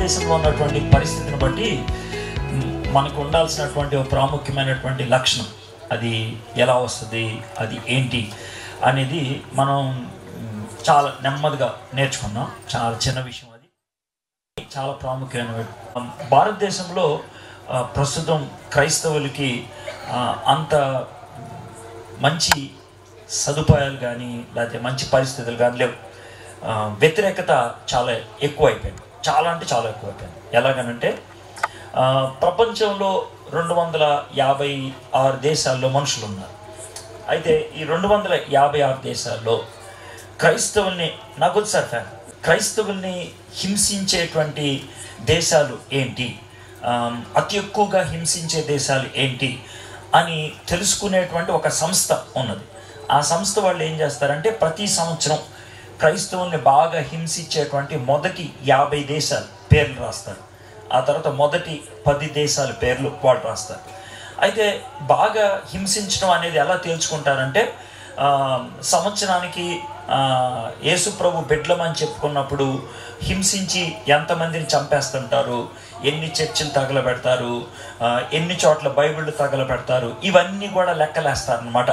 భారతదేశంలో ఉన్నటువంటి పరిస్థితిని బట్టి మ్, మనకు ఉండాల్సినటువంటి ఒక ప్రాముఖ్యమైనటువంటి లక్షణం అది ఎలా వస్తుంది అది ఏంటి అనేది మనం మ్, చాలా నెమ్మదిగా నేర్చుకున్నాం చాలా చిన్న విషయం అది చాలా ప్రాముఖ్యమైన భారతదేశంలో ఆ, ప్రస్తుతం క్రైస్తవులకి ఆ, అంత మంచి సదుపాయాలు కానీ లేకపోతే మంచి పరిస్థితులు కానీ లేవు ఆ, వ్యతిరేకత చాలా ఎక్కువైపోయింది చాలా అంటే చాలా ఎక్కువైపోయింది ఎలాగనంటే ఆ, ప్రపంచంలో రెండు వందల యాభై ఆరు దేశాల్లో మనుషులు ఉన్నారు అయితే ఈ రెండు వందల యాభై ఆరు దేశాల్లో క్రైస్తవుల్ని నాకు సార్ ఫ్యాన్ క్రైస్తవుల్ని హింసించేటువంటి దేశాలు ఏంటి ఆమ్, అతి ఎక్కువగా హింసించే దేశాలు ఏంటి అని తెలుసుకునేటువంటి ఒక సంస్థ ఉన్నది ఆ సంస్థ వాళ్ళు ఏం చేస్తారంటే ప్రతి సంవత్సరం క్రైస్తవుల్ని బాగా హింసించేటువంటి మొదటి యాభై దేశాలు పేర్లు రాస్తారు ఆ తర్వాత మొదటి పది దేశాల పేర్లు వాళ్ళు రాస్తారు అయితే బాగా హింసించడం అనేది ఎలా తేల్చుకుంటారంటే ఆ, సంవత్సరానికి ఆ, యేసు ప్రభు బిడ్లమని చెప్పుకున్నప్పుడు హింసించి ఎంతమందిని చంపేస్తుంటారు ఎన్ని చర్చిలు తగలబెడతారు ఆ, ఎన్ని చోట్ల బైబిళ్ళు తగలబెడతారు ఇవన్నీ కూడా లెక్కలేస్తారనమాట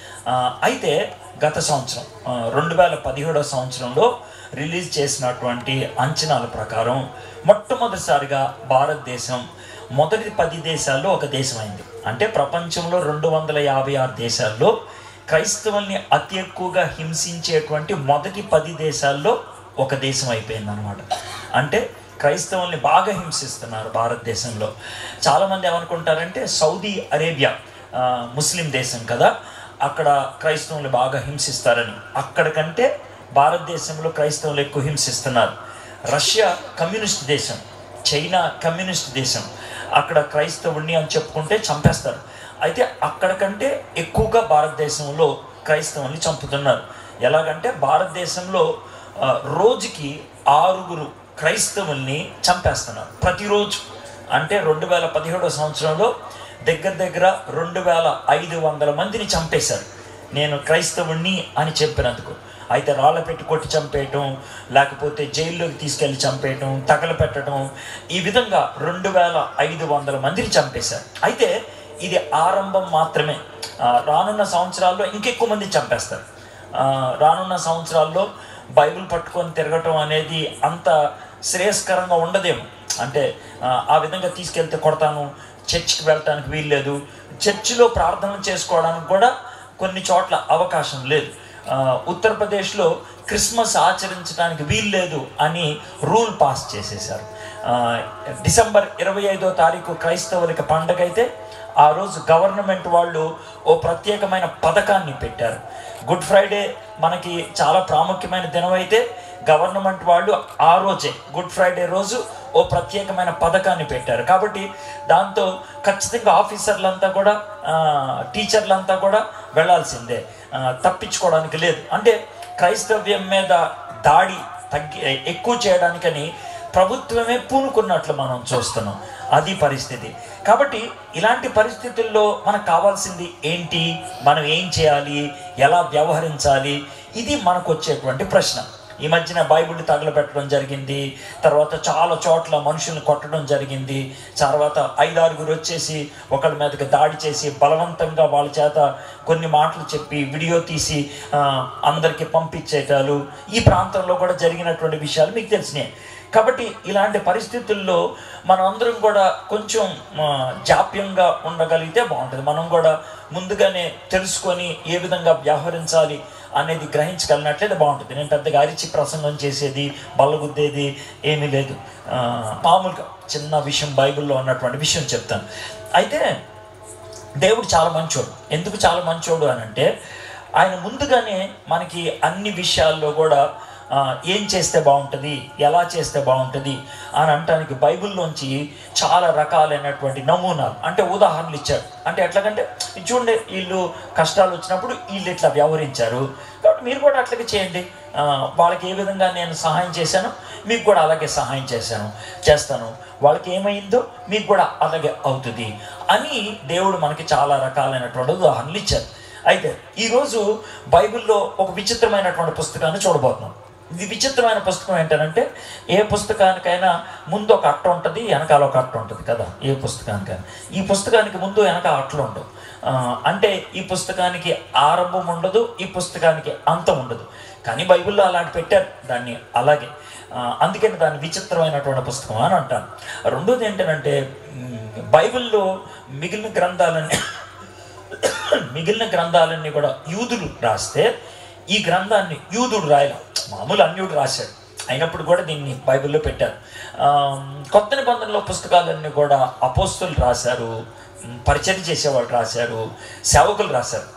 అయితే గత సంవత్సరం ఆ, రెండు వేల పదిహేడవ సంవత్సరంలో రిలీజ్ చేసినటువంటి అంచనాల ప్రకారం మొట్టమొదటిసారిగా భారతదేశం మొదటి పది దేశాల్లో ఒక దేశం అయింది అంటే ప్రపంచంలో రెండు వందల యాభై ఆరు దేశాల్లో క్రైస్తవుల్ని అతి ఎక్కువగా హింసించేటువంటి మొదటి పది దేశాల్లో ఒక దేశం అయిపోయింది అనమాట అంటే క్రైస్తవుల్ని బాగా హింసిస్తున్నారు భారతదేశంలో చాలామంది ఏమనుకుంటారంటే సౌదీ అరేబియా ఆ, ముస్లిం దేశం కదా అక్కడ క్రైస్తవుల్ని బాగా హింసిస్తారని అక్కడికంటే భారతదేశంలో క్రైస్తవులు ఎక్కువ హింసిస్తున్నారు రష్యా కమ్యూనిస్ట్ దేశం చైనా కమ్యూనిస్ట్ దేశం అక్కడ క్రైస్తవుడిని అని చెప్పుకుంటే చంపేస్తారు అయితే అక్కడ కంటే ఎక్కువగా భారతదేశంలో క్రైస్తవుల్ని చంపుతున్నారు ఎలాగంటే భారతదేశంలో ఆ, రోజుకి ఆరుగురు క్రైస్తవుల్ని చంపేస్తున్నారు ప్రతిరోజు అంటే రెండు వేల పదిహేడో సంవత్సరంలో దగ్గర దగ్గర రెండు వేల ఐదు వందల మందిని చంపేశారు నేను క్రైస్తవుణ్ణి అని చెప్పినందుకు అయితే రాళ్ళ పెట్టి కొట్టి చంపేయటం లేకపోతే జైల్లోకి తీసుకెళ్లి చంపేయటం తగలపెట్టడం ఈ విధంగా రెండు వేల ఐదు వందల మందిని చంపేశారు అయితే ఇది ఆరంభం మాత్రమే ఆ, రానున్న సంవత్సరాల్లో ఇంకెక్కువ మంది చంపేస్తారు ఆ, రానున్న సంవత్సరాల్లో బైబిల్ పట్టుకొని తిరగటం అనేది అంత శ్రేయస్కరంగా ఉండదేమో అంటే ఆ, ఆ విధంగా తీసుకెళ్తే కొడతాను చర్చ్కి వెళ్ళటానికి వీల్లేదు చర్చిలో ప్రార్థన చేసుకోవడానికి కూడా కొన్ని చోట్ల అవకాశం లేదు ఆ, ఉత్తరప్రదేశ్లో క్రిస్మస్ ఆచరించడానికి వీల్లేదు అని రూల్ పాస్ చేసేశారు ఆ, డిసెంబర్ ఇరవై ఐదో తారీఖు క్రైస్తవులకి పండగ అయితే ఆ రోజు గవర్నమెంట్ వాళ్ళు ఓ ప్రత్యేకమైన పథకాన్ని పెట్టారు గుడ్ ఫ్రైడే మనకి చాలా ప్రాముఖ్యమైన దినం అయితే గవర్నమెంట్ వాళ్ళు ఆ రోజే గుడ్ ఫ్రైడే రోజు ఓ ప్రత్యేకమైన పథకాన్ని పెట్టారు కాబట్టి దాంతో ఖచ్చితంగా ఆఫీసర్లంతా కూడా ఆ, టీచర్లంతా కూడా వెళ్ళాల్సిందే ఆ, తప్పించుకోవడానికి లేదు అంటే క్రైస్తవ్యం మీద దాడి తగ్గి ఎక్కువ చేయడానికని ప్రభుత్వమే పూనుకున్నట్లు మనం చూస్తున్నాం అది పరిస్థితి కాబట్టి ఇలాంటి పరిస్థితుల్లో మనకు కావాల్సింది ఏంటి మనం ఏం చేయాలి ఎలా వ్యవహరించాలి ఇది మనకు వచ్చేటువంటి ప్రశ్న ఈ మధ్యన బైబిల్ తగలబెట్టడం జరిగింది తర్వాత చాలా చోట్ల మనుషుల్ని కొట్టడం జరిగింది తర్వాత ఐదారుగురు వచ్చేసి ఒకళ్ళ మీదకి దాడి చేసి బలవంతంగా వాళ్ళ చేత కొన్ని మాటలు చెప్పి వీడియో తీసి ఆ, అందరికీ పంపించేటాలు ఈ ప్రాంతంలో కూడా జరిగినటువంటి విషయాలు మీకు తెలిసినాయి కాబట్టి ఇలాంటి పరిస్థితుల్లో మనం అందరం కూడా కొంచెం ఆ, జాప్యంగా ఉండగలిగితే బాగుంటుంది మనం కూడా ముందుగానే తెలుసుకొని ఏ విధంగా వ్యవహరించాలి అనేది గ్రహించగలిగినట్లయితే బాగుంటుంది నేను పెద్దగా అరిచి ప్రసంగం చేసేది బల్లగుద్దేది ఏమీ లేదు ఆ, మామూలుగా చిన్న విషయం బైబిల్లో ఉన్నటువంటి విషయం చెప్తాను అయితే దేవుడు చాలా మంచోడు ఎందుకు చాలా మంచోడు అని అంటే ఆయన ముందుగానే మనకి అన్ని విషయాల్లో కూడా ఆ, ఏం చేస్తే బాగుంటుంది ఎలా చేస్తే బాగుంటుంది అని అనటానికి బైబిల్లోంచి చాలా రకాలైనటువంటి నమూనాలు అంటే ఉదాహరణలు ఇచ్చారు అంటే ఎట్లాగంటే ఇది చూడండి వీళ్ళు కష్టాలు వచ్చినప్పుడు వీళ్ళు ఇట్లా వ్యవహరించారు కాబట్టి మీరు కూడా అట్లాగే చేయండి ఆ, వాళ్ళకి ఏ విధంగా నేను సహాయం చేశాను మీకు కూడా అలాగే సహాయం చేశాను చేస్తాను వాళ్ళకి ఏమైందో మీకు కూడా అలాగే అవుతుంది అని దేవుడు మనకి చాలా రకాలైనటువంటి ఉదాహరణలు ఇచ్చారు అయితే ఈరోజు బైబిల్లో ఒక విచిత్రమైనటువంటి పుస్తకాన్ని చూడబోతున్నాం ఇది విచిత్రమైన పుస్తకం ఏంటంటే ఏ పుస్తకానికైనా ముందు ఒక అట్ట ఉంటుంది వెనకాల ఒక అట్ట ఉంటుంది కదా ఏ పుస్తకానికైనా ఈ పుస్తకానికి ముందు వెనక అట్టలు ఉండవు ఆ, అంటే ఈ పుస్తకానికి ఆరంభం ఉండదు ఈ పుస్తకానికి అంతం ఉండదు కానీ బైబిల్లో అలాంటి పెట్టారు దాన్ని అలాగే ఆ, అందుకని దాన్ని విచిత్రమైనటువంటి పుస్తకం అని అంటాను రెండోది ఏంటంటే మ్, బైబిల్లో మిగిలిన గ్రంథాలన్నీ మిగిలిన గ్రంథాలన్నీ కూడా యూదులు రాస్తే ఈ గ్రంథాన్ని యూదుడు రాయడం మామూలు అన్యుడు రాశాడు అయినప్పుడు కూడా దీన్ని బైబిల్లో పెట్టారు ఆ, కొత్త నిబంధనలో పుస్తకాలన్నీ కూడా అపోస్తులు రాశారు ఉమ్, పరిచయం చేసేవాళ్ళు రాశారు సేవకులు రాశారు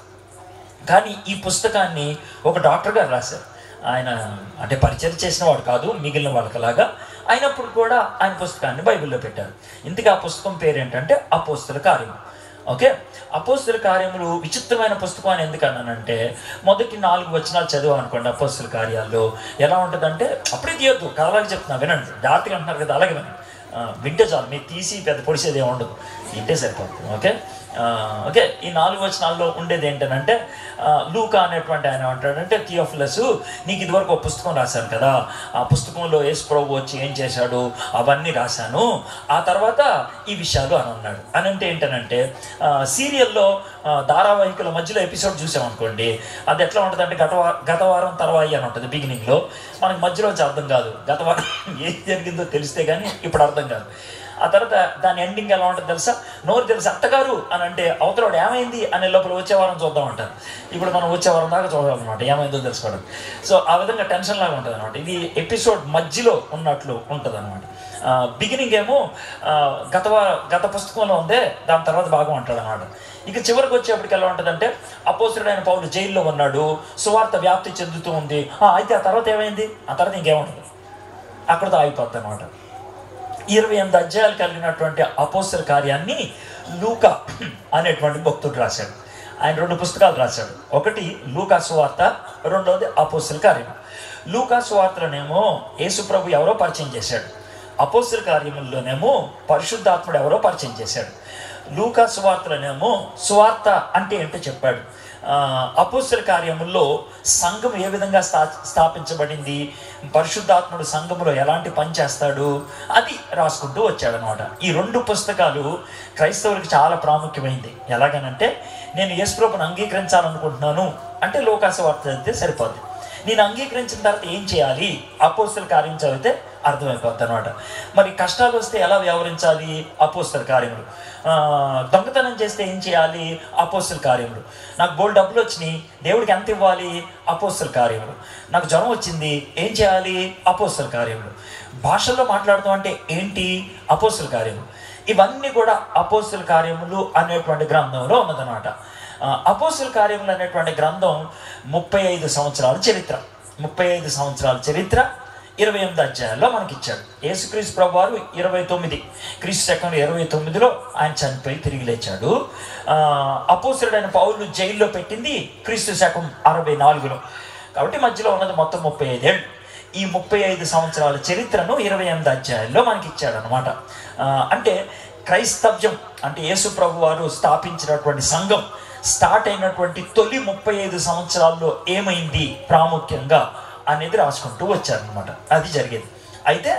కానీ ఈ పుస్తకాన్ని ఒక డాక్టర్ గారు రాశారు ఆయన అంటే పరిచయం చేసిన వాడు కాదు మిగిలిన వాళ్ళకలాగా అయినప్పుడు కూడా ఆయన పుస్తకాన్ని బైబిల్లో పెట్టారు ఇంతకీ ఆ పుస్తకం పేరు ఏంటంటే అపోస్తుల కార్యం ఓకే అపోస్తుల కార్యములు విచిత్రమైన పుస్తకం అని ఎందుకు అన్నానంటే మొదటి నాలుగు వచనాలు చదివాం అనుకోండి అపోస్తుల కార్యాల్లో ఎలా ఉంటుందంటే అప్పుడే తీయొద్దు కాలాగా చెప్తున్నా వినండి జాగ్రత్తగా అంటున్నారు కదా అలాగే వినండి ఆ, వింటే చాలు మీరు తీసి పెద్ద పొడిసేది ఏమి ఉండదు వింటే సరిపోతుంది ఓకే ఆ, ఓకే ఈ నాలుగు వచనాల్లో ఉండేది ఏంటంటే ఆ, లూకా అనేటువంటి ఆయన ఏమంటాడంటే థియోఫిలస్ నీకు ఇదివరకు ఒక పుస్తకం రాశాను కదా ఆ పుస్తకంలో యేసు ప్రభు వచ్చి ఏం చేశాడు అవన్నీ రాశాను ఆ తర్వాత ఈ విషయాలు అని అన్నాడు అని అంటే ఏంటనంటే ఆ, సీరియల్లో ఆ, ధారావాహికల మధ్యలో ఎపిసోడ్ చూసామనుకోండి అది ఎట్లా ఉంటుంది అంటే గత వా- గత వారం తర్వాయి అని ఉంటుంది బిగినింగ్లో మనకి మధ్యలో వచ్చి అర్థం కాదు గత వారం ఏం జరిగిందో తెలిస్తే కానీ ఇప్పుడు అర్థం కాదు ఆ తర్వాత దాని ఎండింగ్ ఎలా ఉంటుంది తెలుసా నోరు తెలుసా అత్తగారు అని అంటే అవతలవాడు ఏమైంది అనే లోపల వచ్చే వారం చూద్దాం అంటారు ఇప్పుడు మనం వచ్చే వారం దాకా చూడాలన్నమాట ఏమైందో తెలుసుకోవడం సో ఆ విధంగా టెన్షన్ లాగా ఉంటుంది అనమాట ఇది ఎపిసోడ్ మధ్యలో ఉన్నట్లు ఉంటుంది అనమాట బిగినింగ్ ఏమో ఆ, గత వా- గత పుస్తకంలో ఉందే దాని తర్వాత భాగం అంటాడు అనమాట ఇక చివరికి వచ్చేప్పటికి ఎలా ఉంటుందంటే అపోసుడైన పౌరుడు జైల్లో ఉన్నాడు సువార్త వ్యాప్తి చెందుతూ ఉంది ఆ, అయితే ఆ తర్వాత ఏమైంది ఆ తర్వాత ఇంకేముండదు అక్కడతో ఆగిపోద్ది అనమాట ఇరవై ఎనిమిది అధ్యాయాలు కలిగినటువంటి అపోస్తల కార్యాన్ని లూకా అనేటువంటి భక్తుడు రాశాడు ఆయన రెండు పుస్తకాలు రాశాడు ఒకటి లూకా సువార్త రెండవది అపోస్తల కార్యం లూకా సువార్తలోనేమో యేసుప్రభు ఎవరో పరిచయం చేశాడు అపోస్తల కార్యముల్లోనేమో పరిశుద్ధాత్ముడు ఎవరో పరిచయం చేశాడు లూకా సువార్తలోనేమో సువార్త అంటే ఏంటో చెప్పాడు ఆ, అపోస్తల కార్యముల్లో సంఘం ఏ విధంగా స్థా స్థాపించబడింది పరిశుద్ధాత్ముడు సంఘములో ఎలాంటి పని చేస్తాడు అది రాసుకుంటూ వచ్చాడనమాట ఈ రెండు పుస్తకాలు క్రైస్తవులకు చాలా ప్రాముఖ్యమైంది ఎలాగనంటే నేను యేసుప్రభుని అంగీకరించాలనుకుంటున్నాను అంటే లోకాసు వార్త చదివితే సరిపోద్ది నేను అంగీకరించిన తర్వాత ఏం చేయాలి అపోస్తల కార్యం చదివితే అర్థమైపోద్ది అనమాట మరి కష్టాలు వస్తే ఎలా వ్యవహరించాలి అపోస్తల కార్యములు ఆ, దొంగతనం చేస్తే ఏం చేయాలి అపోస్తల కార్యములు నాకు బోల్ డబ్బులు వచ్చినాయి దేవుడికి ఎంత ఇవ్వాలి అపోస్తల కార్యములు నాకు జ్వరం వచ్చింది ఏం చేయాలి అపోస్తల కార్యములు భాషల్లో మాట్లాడతాం అంటే ఏంటి అపోస్తల కార్యములు ఇవన్నీ కూడా అపోస్తల కార్యములు అనేటువంటి గ్రంథంలో ఉన్నదన్నమాట ఆ, అపోస్తల కార్యములు అనేటువంటి గ్రంథం ముప్పై ఐదు సంవత్సరాల చరిత్ర ముప్పై ఐదు సంవత్సరాల చరిత్ర ఇరవై ఎనిమిది అధ్యాయాల్లో మనకి ఇచ్చాడు యేసుక్రీస్తు ప్రభు వారు ఇరవై తొమ్మిది క్రీస్తు శకం ఇరవై తొమ్మిదిలో ఆయన చనిపోయి తిరిగి లేచాడు ఆ, అపోసరుడైన పౌరులు జైల్లో పెట్టింది క్రీస్తు శకం అరవై నాలుగులో కాబట్టి మధ్యలో ఉన్నది మొత్తం ముప్పై ఐదేళ్ళు ఈ ముప్పై ఐదు సంవత్సరాల చరిత్రను ఇరవై ఎనిమిది అధ్యాయాల్లో మనకి ఇచ్చాడు అనమాట అంటే క్రైస్తవ్యం అంటే యేసు ప్రభు వారు స్థాపించినటువంటి సంఘం స్టార్ట్ అయినటువంటి తొలి ముప్పై ఐదు సంవత్సరాల్లో ఏమైంది ప్రాముఖ్యంగా అనేది రాసుకుంటూ వచ్చారనమాట అది జరిగేది అయితే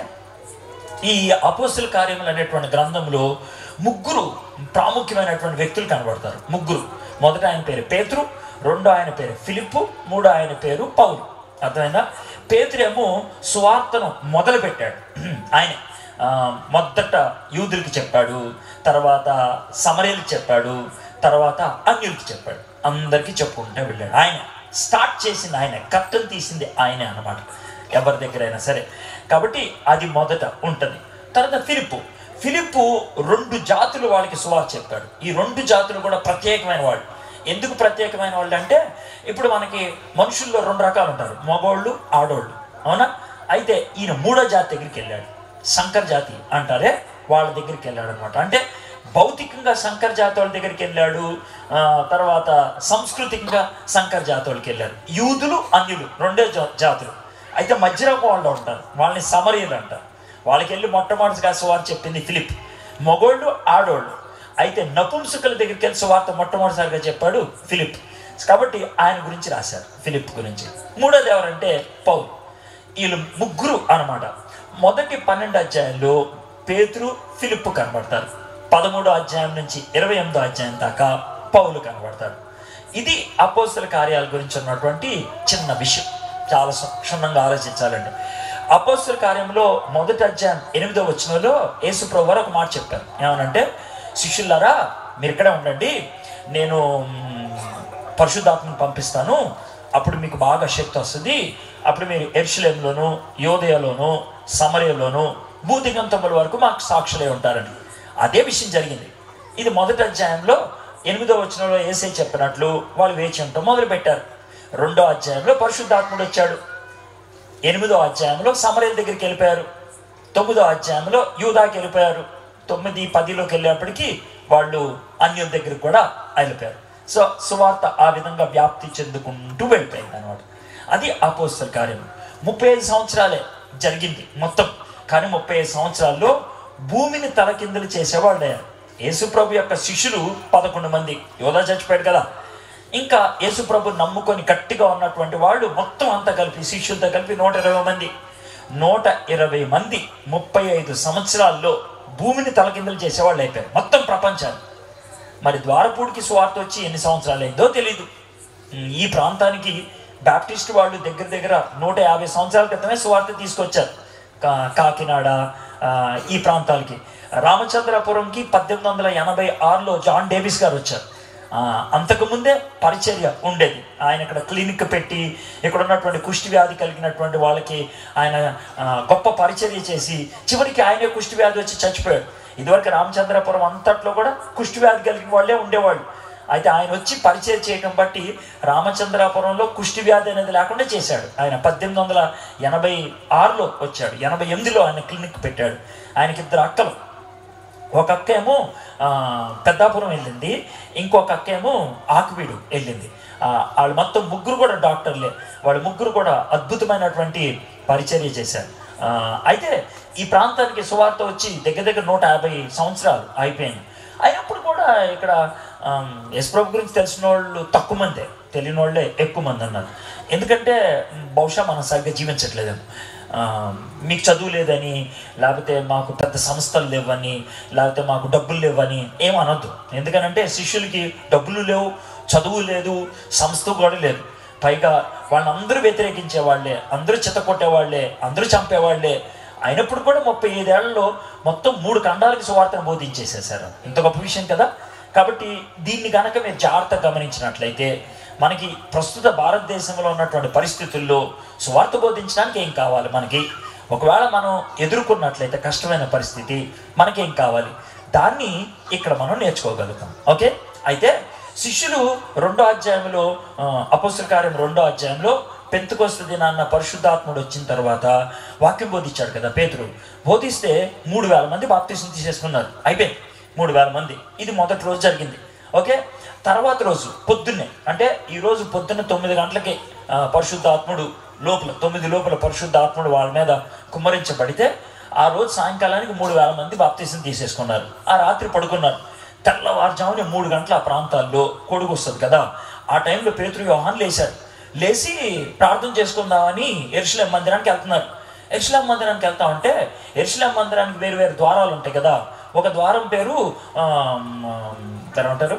ఈ అపోస్తుల కార్యములు అనేటువంటి గ్రంథంలో ముగ్గురు ప్రాముఖ్యమైనటువంటి వ్యక్తులు కనబడతారు ముగ్గురు మొదట ఆయన పేరు పేతురు రెండో ఆయన పేరు ఫిలిప్పు మూడో ఆయన పేరు పౌలు అర్థమైందా పేతురేమో సువార్తను మొదలు పెట్టాడు ఆయన ఆ, మొదట యూదులకి చెప్పాడు తర్వాత సమరేలకు చెప్పాడు తర్వాత అన్యులకి చెప్పాడు అందరికీ చెప్పుకుంటూ వెళ్ళాడు ఆయన స్టార్ట్ చేసింది ఆయన కట్టలు తీసింది ఆయనే అన్నమాట ఎవరి దగ్గర అయినా సరే కాబట్టి అది మొదట ఉంటుంది తర్వాత ఫిలిప్పు ఫిలిప్పు రెండు జాతులు వాళ్ళకి సువార్ చెప్పాడు ఈ రెండు జాతులు కూడా ప్రత్యేకమైన వాళ్ళు ఎందుకు ప్రత్యేకమైన వాళ్ళు అంటే ఇప్పుడు మనకి మనుషుల్లో రెండు రకాలు ఉంటారు మగోళ్ళు ఆడోళ్ళు అవునా అయితే ఈయన మూడో జాతి దగ్గరికి వెళ్ళాడు శంకర్ జాతి అంటారే వాళ్ళ దగ్గరికి వెళ్ళాడు అనమాట అంటే భౌతికంగా శంకర్ జాతి వాళ్ళ దగ్గరికి వెళ్ళాడు ఆ, తర్వాత సాంస్కృతికంగా శంకర్ జాతి వాళ్ళకి వెళ్ళాడు యూదులు అన్యులు రెండే జా- జాతులు అయితే మధ్యలో వాళ్ళు ఉంటారు వాళ్ళని సమరీలు అంటారు వాళ్ళకి వెళ్ళి మొట్టమొదటిగా సువార్త చెప్పింది ఫిలిప్ మగోళ్ళు ఆడోళ్ళు అయితే నపుంసకుల దగ్గరికి వెళ్ళి సువార్త మొట్టమొదటిసారిగా చెప్పాడు ఫిలిప్ కాబట్టి ఆయన గురించి రాశారు ఫిలిప్ గురించి మూడోది ఎవరంటే పౌలు వీళ్ళు ముగ్గురు అన్నమాట మొదటి పన్నెండు అధ్యాయంలో పేతురు ఫిలిప్పు కనబడతారు పదమూడో అధ్యాయం నుంచి ఇరవై ఎనిమిదో అధ్యాయం దాకా పౌలు కనబడతారు ఇది అపోస్తుల కార్యాల గురించి ఉన్నటువంటి చిన్న విషయం చాలా క్షు- క్షుణ్ణంగా ఆలోచించాలండి అపోస్తుల కార్యంలో మొదటి అధ్యాయం ఎనిమిదో వచనంలో యేసు ప్రభు వారు ఒక మాట చెప్పారు ఏమనంటే శిష్యులారా మీరు ఇక్కడే ఉండండి నేను మ్, పరిశుద్ధాత్మను పంపిస్తాను అప్పుడు మీకు బాగా శక్తి వస్తుంది అప్పుడు మీరు ఎర్షులేంలోను యోదయలోను సమరయలోను భూదిగంతముల వరకు మాకు సాక్షులై ఉంటారని అదే విషయం జరిగింది ఇది మొదటి అధ్యాయంలో ఎనిమిదో వచనంలో ఏసై చెప్పినట్లు వాళ్ళు వేచి ఉండటం మొదలు పెట్టారు రెండో అధ్యాయంలో పరిశుద్ధాత్ముడు వచ్చాడు ఎనిమిదో అధ్యాయంలో సమరయ దగ్గరికి వెళ్ళిపోయారు తొమ్మిదో అధ్యాయంలో యూదాకి వెళ్ళిపోయారు తొమ్మిది పదిలోకి వెళ్ళేప్పటికీ వాళ్ళు అన్యుల దగ్గరికి కూడా వెళ్ళిపోయారు సో సువార్త ఆ విధంగా వ్యాప్తి చెందుకుంటూ వెళ్ళిపోయింది అనమాట అది అపోస్తల కార్యం ముప్పై ఐదు సంవత్సరాలే జరిగింది మొత్తం కానీ ముప్పై ఐదు సంవత్సరాల్లో భూమిని తలకిందులు చేసేవాళ్ళు అయ్యారు యేసుప్రభు యొక్క శిష్యులు పదకొండు మంది యోధా చచ్చిపోయాడు కదా ఇంకా యేసుప్రభు నమ్ముకొని గట్టిగా ఉన్నటువంటి వాళ్ళు మొత్తం అంతా కలిపి శిష్యులతో కలిపి నూట ఇరవై మంది నూట ఇరవై మంది ముప్పై ఐదు సంవత్సరాల్లో భూమిని తలకిందులు చేసేవాళ్ళు అయిపోయారు మొత్తం ప్రపంచాన్ని మరి ద్వారపూడికి స్వార్థ వచ్చి ఎన్ని సంవత్సరాలు అయిందో తెలియదు ఉమ్, ఈ ప్రాంతానికి బ్యాప్టిస్ట్ వాళ్ళు దగ్గర దగ్గర నూట యాభై సంవత్సరాల క్రితమే స్వార్థ తీసుకొచ్చారు కా- కాకినాడ ఆ, ఈ ప్రాంతాలకి రామచంద్రపురంకి పద్దెనిమిది వందల ఎనభై ఆరులో జాన్ డేవిస్ గారు వచ్చారు ఆ, అంతకుముందే పరిచర్య ఉండేది ఆయన ఇక్కడ క్లినిక్ పెట్టి ఇక్కడ ఉన్నటువంటి కుష్టి వ్యాధి కలిగినటువంటి వాళ్ళకి ఆయన ఆ, గొప్ప పరిచర్య చేసి చివరికి ఆయనే కుష్టి వ్యాధి వచ్చి చచ్చిపోయాడు ఇదివరకు రామచంద్రపురం అంతట్లో కూడా కుష్టి వ్యాధి కలిగిన వాళ్ళే ఉండేవాళ్ళు అయితే ఆయన వచ్చి పరిచయం చేయడం బట్టి రామచంద్రాపురంలో కుష్టి వ్యాధి అనేది లేకుండా చేశాడు ఆయన పద్దెనిమిది వందల ఎనభై ఆరులో వచ్చాడు ఎనభై ఎనిమిదిలో ఆయన క్లినిక్ పెట్టాడు ఆయనకి ఇద్దరు అక్కలు ఒక అక్క ఏమో ఆ, పెద్దాపురం వెళ్ళింది ఇంకొక అక్క ఏమో ఆకువీడు వెళ్ళింది ఆ, వాళ్ళు మొత్తం ముగ్గురు కూడా డాక్టర్లే వాళ్ళు ముగ్గురు కూడా అద్భుతమైనటువంటి పరిచర్య చేశారు ఆ, అయితే ఈ ప్రాంతానికి సువార్త వచ్చి దగ్గర దగ్గర నూట యాభై సంవత్సరాలు అయిపోయింది అయినప్పుడు కూడా ఇక్కడ ఆమ్, యేసు ప్రభు గురించి తెలిసిన వాళ్ళు తక్కువ మందే తెలియని వాళ్ళే ఎక్కువ మంది అన్నారు ఎందుకంటే మ్, బహుశా మనం సరిగ్గా జీవించట్లేదేమో ఆ, మీకు చదువు లేదని లేకపోతే మాకు పెద్ద సంస్థలు లేవని లేకపోతే మాకు డబ్బులు లేవని ఏం అనొద్దు ఎందుకనంటే శిష్యులకి డబ్బులు లేవు చదువు లేదు సంస్థ కూడా లేదు పైగా వాళ్ళందరూ వ్యతిరేకించే వాళ్ళే అందరూ చిత్తకొట్టేవాళ్లే అందరూ చంపేవాళ్లే అయినప్పుడు కూడా ముప్పై ఐదేళ్లలో మొత్తం మూడు ఖండాలకి సువార్తను బోధించేసేసారు ఇంత గొప్ప విషయం కదా కాబట్టి దీన్ని గనక మీరు జాగ్రత్తగా గమనించినట్లయితే మనకి ప్రస్తుత భారతదేశంలో ఉన్నటువంటి పరిస్థితుల్లో సువార్త బోధించడానికి ఏం కావాలి మనకి ఒకవేళ మనం ఎదుర్కొన్నట్లయితే కష్టమైన పరిస్థితి మనకేం కావాలి దాన్ని ఇక్కడ మనం నేర్చుకోగలుగుతాం ఓకే అయితే శిష్యులు రెండో అధ్యాయంలో అపస్తుల కార్యం రెండో అధ్యాయంలో పెంతుకొస్తు దినాన్న పరిశుద్ధాత్ముడు వచ్చిన తర్వాత వాక్యం బోధించాడు కదా పేతురు బోధిస్తే మూడు వేల మంది బాప్తీసం తీసేసుకున్నారు అయిపోయింది మూడు వేల మంది ఇది మొదటి రోజు జరిగింది ఓకే తర్వాత రోజు పొద్దున్నే అంటే ఈ రోజు పొద్దున్న తొమ్మిది గంటలకి ఆ, పరిశుద్ధాత్ముడు లోపల తొమ్మిది లోపల పరిశుద్ధాత్ముడు వాళ్ళ మీద కుమ్మరించబడితే ఆ రోజు సాయంకాలానికి మూడు వేల మంది బాప్తీసం తీసేసుకున్నారు ఆ రాత్రి పడుకున్నారు తెల్లవారుజామున మూడు గంటల ఆ ప్రాంతాల్లో కొడుకు వస్తుంది కదా ఆ టైంలో పేతురు యోహాన్ లేచారు లేచి ప్రార్థన చేసుకుందామని ఎరుసలేం మందిరానికి వెళ్తున్నారు ఎరుసలేం మందిరానికి వెళ్తా ఉంటే ఎరుసలేం మందిరానికి వేరు వేరు ద్వారాలు ఉంటాయి కదా ఒక ద్వారం పేరు ఆ, దాని ఏమంటారు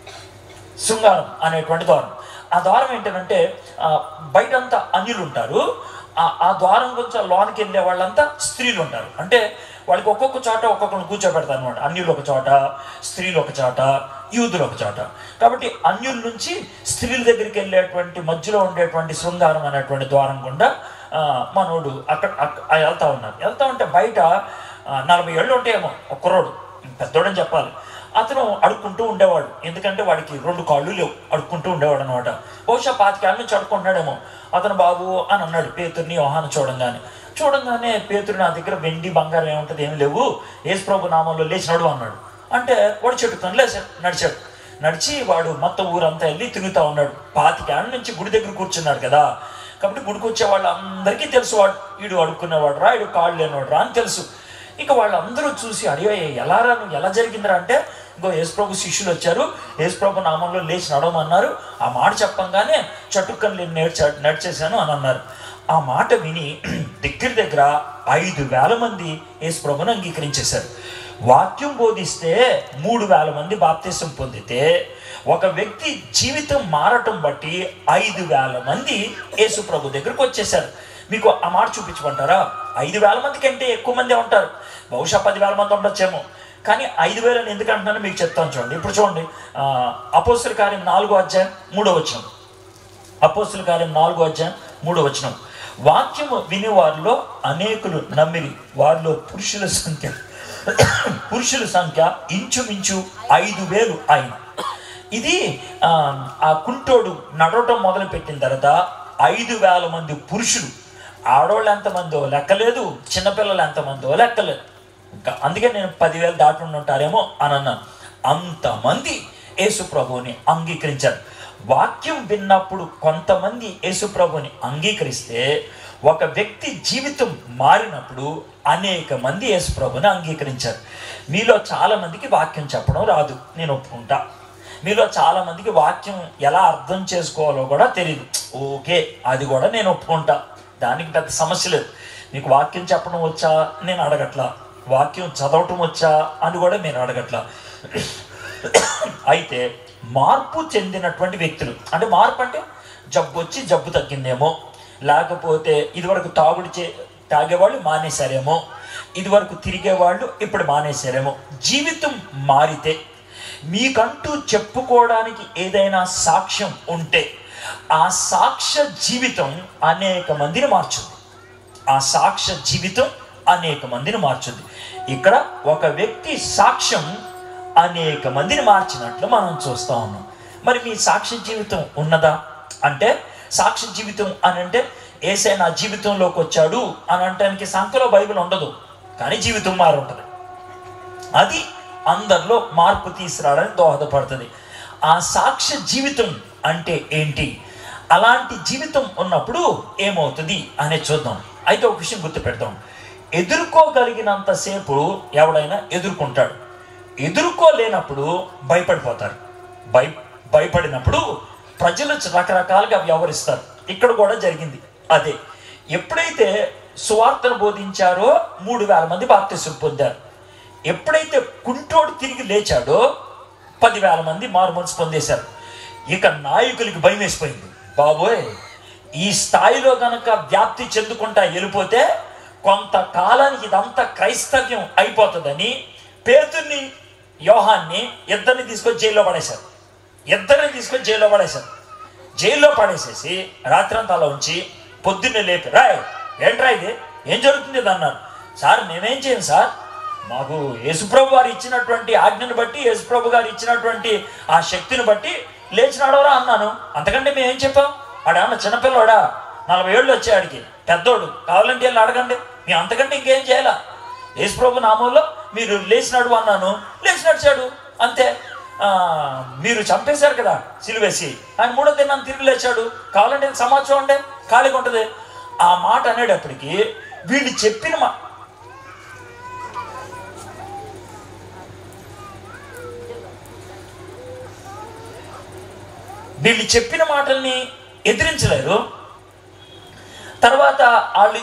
శృంగారం అనేటువంటి ద్వారం ఆ ద్వారం ఏంటంటే ఆ, బయటంతా అన్యులు ఉంటారు ఆ ఆ ద్వారం కొంచెం లోనికి వెళ్ళే వాళ్ళంతా స్త్రీలు ఉంటారు అంటే వాళ్ళకి ఒక్కొక్క చోట ఒక్కొక్కరిని కూర్చోబెడతారు అనమాట అన్యులు ఒక చోట స్త్రీలు ఒక చోట యూదులు ఒక చోట కాబట్టి అన్యుల నుంచి స్త్రీల దగ్గరికి వెళ్ళేటువంటి మధ్యలో ఉండేటువంటి శృంగారం అనేటువంటి ద్వారం గుండా ఆ, మనోడు అక్కడ అక్క- ఆ వెళ్తా ఉన్నారు వెళ్తా ఉంటే బయట ఆ, నలభై ఏళ్ళు ఉంటాయేమో ఒక కుర్రోడు పెద్దోడని చెప్పాలి అతను అడుక్కుంటూ ఉండేవాడు ఎందుకంటే వాడికి రెండు కాళ్ళు లేవు అడుక్కుంటూ ఉండేవాడు అనమాట బహుశా పాతికేళ్ళ నుంచి అడుక్కుంటున్నాడేమో అతను బాబు అని అన్నాడు పేతుర్ని యోహాను చూడంగానే చూడంగానే పేతురు నా దగ్గర వెండి బంగారం ఏముంటుంది ఏమి లేవు యేసు ప్రభు నామంలో లేచినాడు అన్నాడు అంటే వాడు చెట్టుకొని లేచాడు నడిచాడు నడిచి వాడు మొత్తం ఊరంతా వెళ్ళి తిరుగుతూ ఉన్నాడు పాతికేళ్ళ నుంచి గుడి దగ్గర కూర్చున్నాడు కదా కాబట్టి గుడికి వచ్చే వాళ్ళు అందరికీ తెలుసు వాడు వీడు అడుక్కునేవాడు రా వీడు కాళ్ళు లేనివాడు రా అని తెలుసు ఇక వాళ్ళందరూ చూసి అడియో ఎలా రా నువ్వు ఎలా జరిగిందిరా అంటే ఇంకో యేసుప్రభు శిష్యులు వచ్చారు యేసుప్రభు నామంలో లేచి నడవమన్నారు ఆ మాట చెప్పంగానే చటుక్కని నేను నేర్చా నడిచేశాను అని అన్నారు ఆ మాట విని దగ్గర దగ్గర ఐదు వేల మంది యేసు ప్రభుని అంగీకరించేశారు వాక్యం బోధిస్తే మూడు వేల మంది బాప్తిసం పొందితే ఒక వ్యక్తి జీవితం మారటం బట్టి ఐదు వేల మంది యేసు ప్రభు దగ్గరకు వచ్చేసారు మీకు ఆ మాట చూపించమంటారా ఐదు వేల మంది కంటే ఎక్కువ మంది ఉంటారు బహుశా పదివేల మంది ఉండొచ్చేమో కానీ ఐదు వేలని ఎందుకు అంటున్నానో మీకు చెప్తాను చూడండి ఇప్పుడు చూడండి అపోస్తుల కార్యం నాలుగో అధ్యాయం మూడో వచనం అపోస్తుల కార్యం నాలుగో అధ్యాయం మూడో వచనం వాక్యము విని వారిలో అనేకులు నమ్మిరి వారిలో పురుషుల సంఖ్య పురుషుల సంఖ్య ఇంచుమించు ఐదు వేలు ఆయన ఇది ఆ, ఆ కుంటోడు నడవటం మొదలు పెట్టిన తర్వాత ఐదు వేల మంది పురుషులు ఆడవాళ్ళు ఎంతమందో లెక్కలేదు చిన్నపిల్లలు ఎంతమందో లెక్కలేదు ఇంకా అందుకే నేను పదివేలు దాటి ఉండి ఉంటారేమో అని అన్నాను అంతమంది యేసు ప్రభువుని అంగీకరించారు వాక్యం విన్నప్పుడు కొంతమంది యేసు ప్రభువుని అంగీకరిస్తే ఒక వ్యక్తి జీవితం మారినప్పుడు అనేక మంది యేసు ప్రభుని అంగీకరించారు మీలో చాలా మందికి వాక్యం చెప్పడం రాదు నేను ఒప్పుకుంటా మీలో చాలా మందికి వాక్యం ఎలా అర్థం చేసుకోవాలో కూడా తెలియదు ఓకే అది కూడా నేను ఒప్పుకుంటా దానికి పెద్ద సమస్య లేదు మీకు వాక్యం చెప్పడం వచ్చా నేను అడగట్లా వాక్యం చదవటం వచ్చా అని కూడా నేను అడగట్లా అయితే మార్పు చెందినటువంటి వ్యక్తులు అంటే మార్పు అంటే జబ్బు వచ్చి జబ్బు తగ్గిందేమో లేకపోతే ఇదివరకు తాగుడు చే తాగేవాళ్ళు మానేశారేమో ఇదివరకు తిరిగేవాళ్ళు ఇప్పుడు మానేశారేమో జీవితం మారితే మీకంటూ చెప్పుకోవడానికి ఏదైనా సాక్ష్యం ఉంటే ఆ సాక్ష్య జీవితం అనేక మందిని మార్చుంది ఆ సాక్ష్య జీవితం అనేక మందిని మార్చుంది ఇక్కడ ఒక వ్యక్తి సాక్ష్యం అనేక మందిని మార్చినట్లు మనం చూస్తా ఉన్నాం మరి మీ సాక్ష్య జీవితం ఉన్నదా అంటే సాక్ష్య జీవితం అని అంటే ఏసై నా జీవితంలోకి వచ్చాడు అని అంటానికి సంఖ్యలో బైబిల్ ఉండదు కానీ జీవితం మారి ఉంటుంది అది అందరిలో మార్పు తీసుకురావడానికి దోహదపడుతుంది ఆ సాక్ష్య జీవితం అంటే ఏంటి అలాంటి జీవితం ఉన్నప్పుడు ఏమవుతుంది అనేది చూద్దాం అయితే ఒక విషయం గుర్తుపెడదాం ఎదుర్కోగలిగినంతసేపు ఎవడైనా ఎదుర్కొంటాడు ఎదుర్కోలేనప్పుడు భయపడిపోతారు భయ భయపడినప్పుడు ప్రజలు రకరకాలుగా వ్యవహరిస్తారు ఇక్కడ కూడా జరిగింది అదే ఎప్పుడైతే సువార్తను బోధించారో మూడు వేల మంది బాప్తిసం పొందారు ఎప్పుడైతే కుంటోడు తిరిగి లేచాడో పదివేల మంది మారు మనసు పొందేశారు ఇక నాయకులకి భయం వేసిపోయింది బాబోయ్ ఈ స్థాయిలో గనక వ్యాప్తి చెందుకుంటా వెళ్ళిపోతే కొంతకాలానికి ఇదంతా క్రైస్తవ్యం అయిపోతుందని పేతుర్ని యోహాన్ని ఇద్దరిని తీసుకొని జైల్లో పడేశారు ఇద్దరిని తీసుకొని జైల్లో పడేశారు జైల్లో పడేసేసి రాత్రంతా అలా ఉంచి పొద్దున్నే లేపి రాయ్ ఏంట్రా ఇది ఏం జరుగుతుంది ఇది అన్నారు సార్ మేమేం చేయం సార్ మాకు యేసుప్రభు వారు ఇచ్చినటువంటి ఆజ్ఞను బట్టి యేసుప్రభు గారు ఇచ్చినటువంటి ఆ శక్తిని బట్టి లేచి నడవరా అన్నాను అంతకంటే మేము ఏం చెప్పాం ఆడేమన్నా చిన్నపిల్లవాడా నలభై ఏళ్ళు వచ్చాయి ఆడికి పెద్దోడు కావాలంటే వెళ్ళి అడగండి మేము అంతకంటే ఇంకేం చేయాలా యేసుప్రభు నామంలో మీరు లేచి నడువు అన్నాను లేచి నడిచాడు అంతే ఆ, మీరు చంపేశారు కదా సిలువేసి ఆయన మూడో దినాన్ని తిరిగి లేచాడు కావాలంటే సమాచారం ఉండే ఖాళీగా ఉంటుంది ఆ మాట అనేటప్పటికి వీళ్ళు చెప్పిన మా వీళ్ళు చెప్పిన మాటల్ని ఎదిరించలేరు తర్వాత వాళ్ళు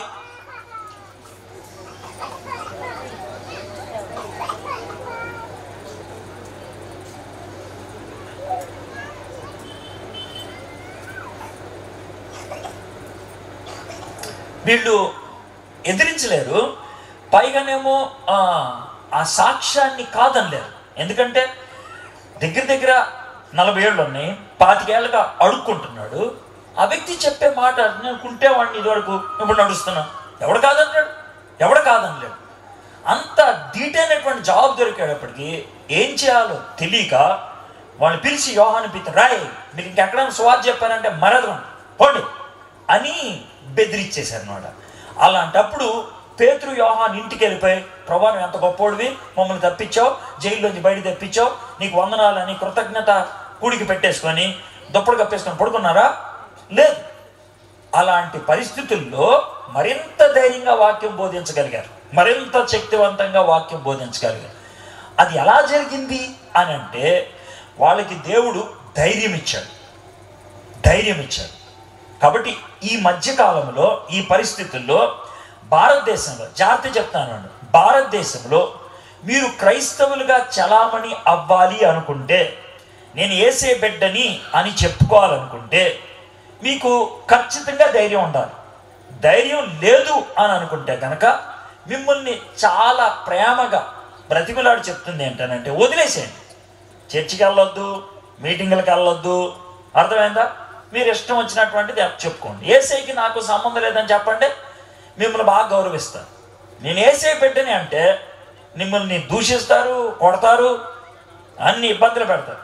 వీళ్ళు ఎదిరించలేరు పైగానేమో ఆ, ఆ సాక్ష్యాన్ని కాదనలేరు ఎందుకంటే దగ్గర దగ్గర నలభై ఏళ్ళు ఉన్నాయి పాతికేళ్ళగా అడుక్కుంటున్నాడు ఆ వ్యక్తి చెప్పే మాట నేను కుంటేవాడిని ఇదివరకు ఇప్పుడు నడుస్తున్నా ఎవడు కాదన్నాడు ఎవడు కాదనలేడు అంత డీటెయిల్ జాబ్ దొరికేటప్పటికి ఏం చేయాలో తెలియక వాళ్ళని పిలిచి యోహాను పిత్త రాయ్ మీరు ఇంకెక్కడైనా స్వాద్ చెప్పారంటే మరదరం పోండి అని బెదిరించేశారు అనమాట అలాంటప్పుడు పేతురు యోహాన్ ఇంటికి వెళ్ళిపోయి ప్రభా నువ్వు ఎంత గొప్పోడివి మమ్మల్ని తప్పించావు జైల్లోంచి బయట తెప్పించావు నీకు వందనాలని కృతజ్ఞత కూడికి పెట్టేసుకొని దుప్పడు కప్పేసుకొని పడుకున్నారా లేదు అలాంటి పరిస్థితుల్లో మరింత ధైర్యంగా వాక్యం బోధించగలిగారు మరింత శక్తివంతంగా వాక్యం బోధించగలిగారు అది ఎలా జరిగింది అని అంటే వాళ్ళకి దేవుడు ధైర్యం ఇచ్చాడు ధైర్యం ఇచ్చాడు కాబట్టి ఈ మధ్య కాలంలో ఈ పరిస్థితుల్లో భారతదేశంలో జాగ్రత్త చెప్తాను భారతదేశంలో మీరు క్రైస్తవులుగా చలామణి అవ్వాలి అనుకుంటే నేను ఏసే బిడ్డని అని చెప్పుకోవాలనుకుంటే మీకు ఖచ్చితంగా ధైర్యం ఉండాలి ధైర్యం లేదు అని అనుకుంటే కనుక మిమ్మల్ని చాలా ప్రేమగా బ్రతికులాడు చెప్తుంది ఏంటనంటే వదిలేసేయండి చర్చికి వెళ్ళొద్దు మీటింగులకు వెళ్ళొద్దు అర్థమైందా మీరు ఇష్టం వచ్చినటువంటిది చెప్పుకోండి ఏసైకి నాకు సంబంధం లేదని చెప్పండి మిమ్మల్ని బాగా గౌరవిస్తారు నేను ఏసై పెట్టని అంటే మిమ్మల్ని దూషిస్తారు కొడతారు అన్ని ఇబ్బందులు పెడతారు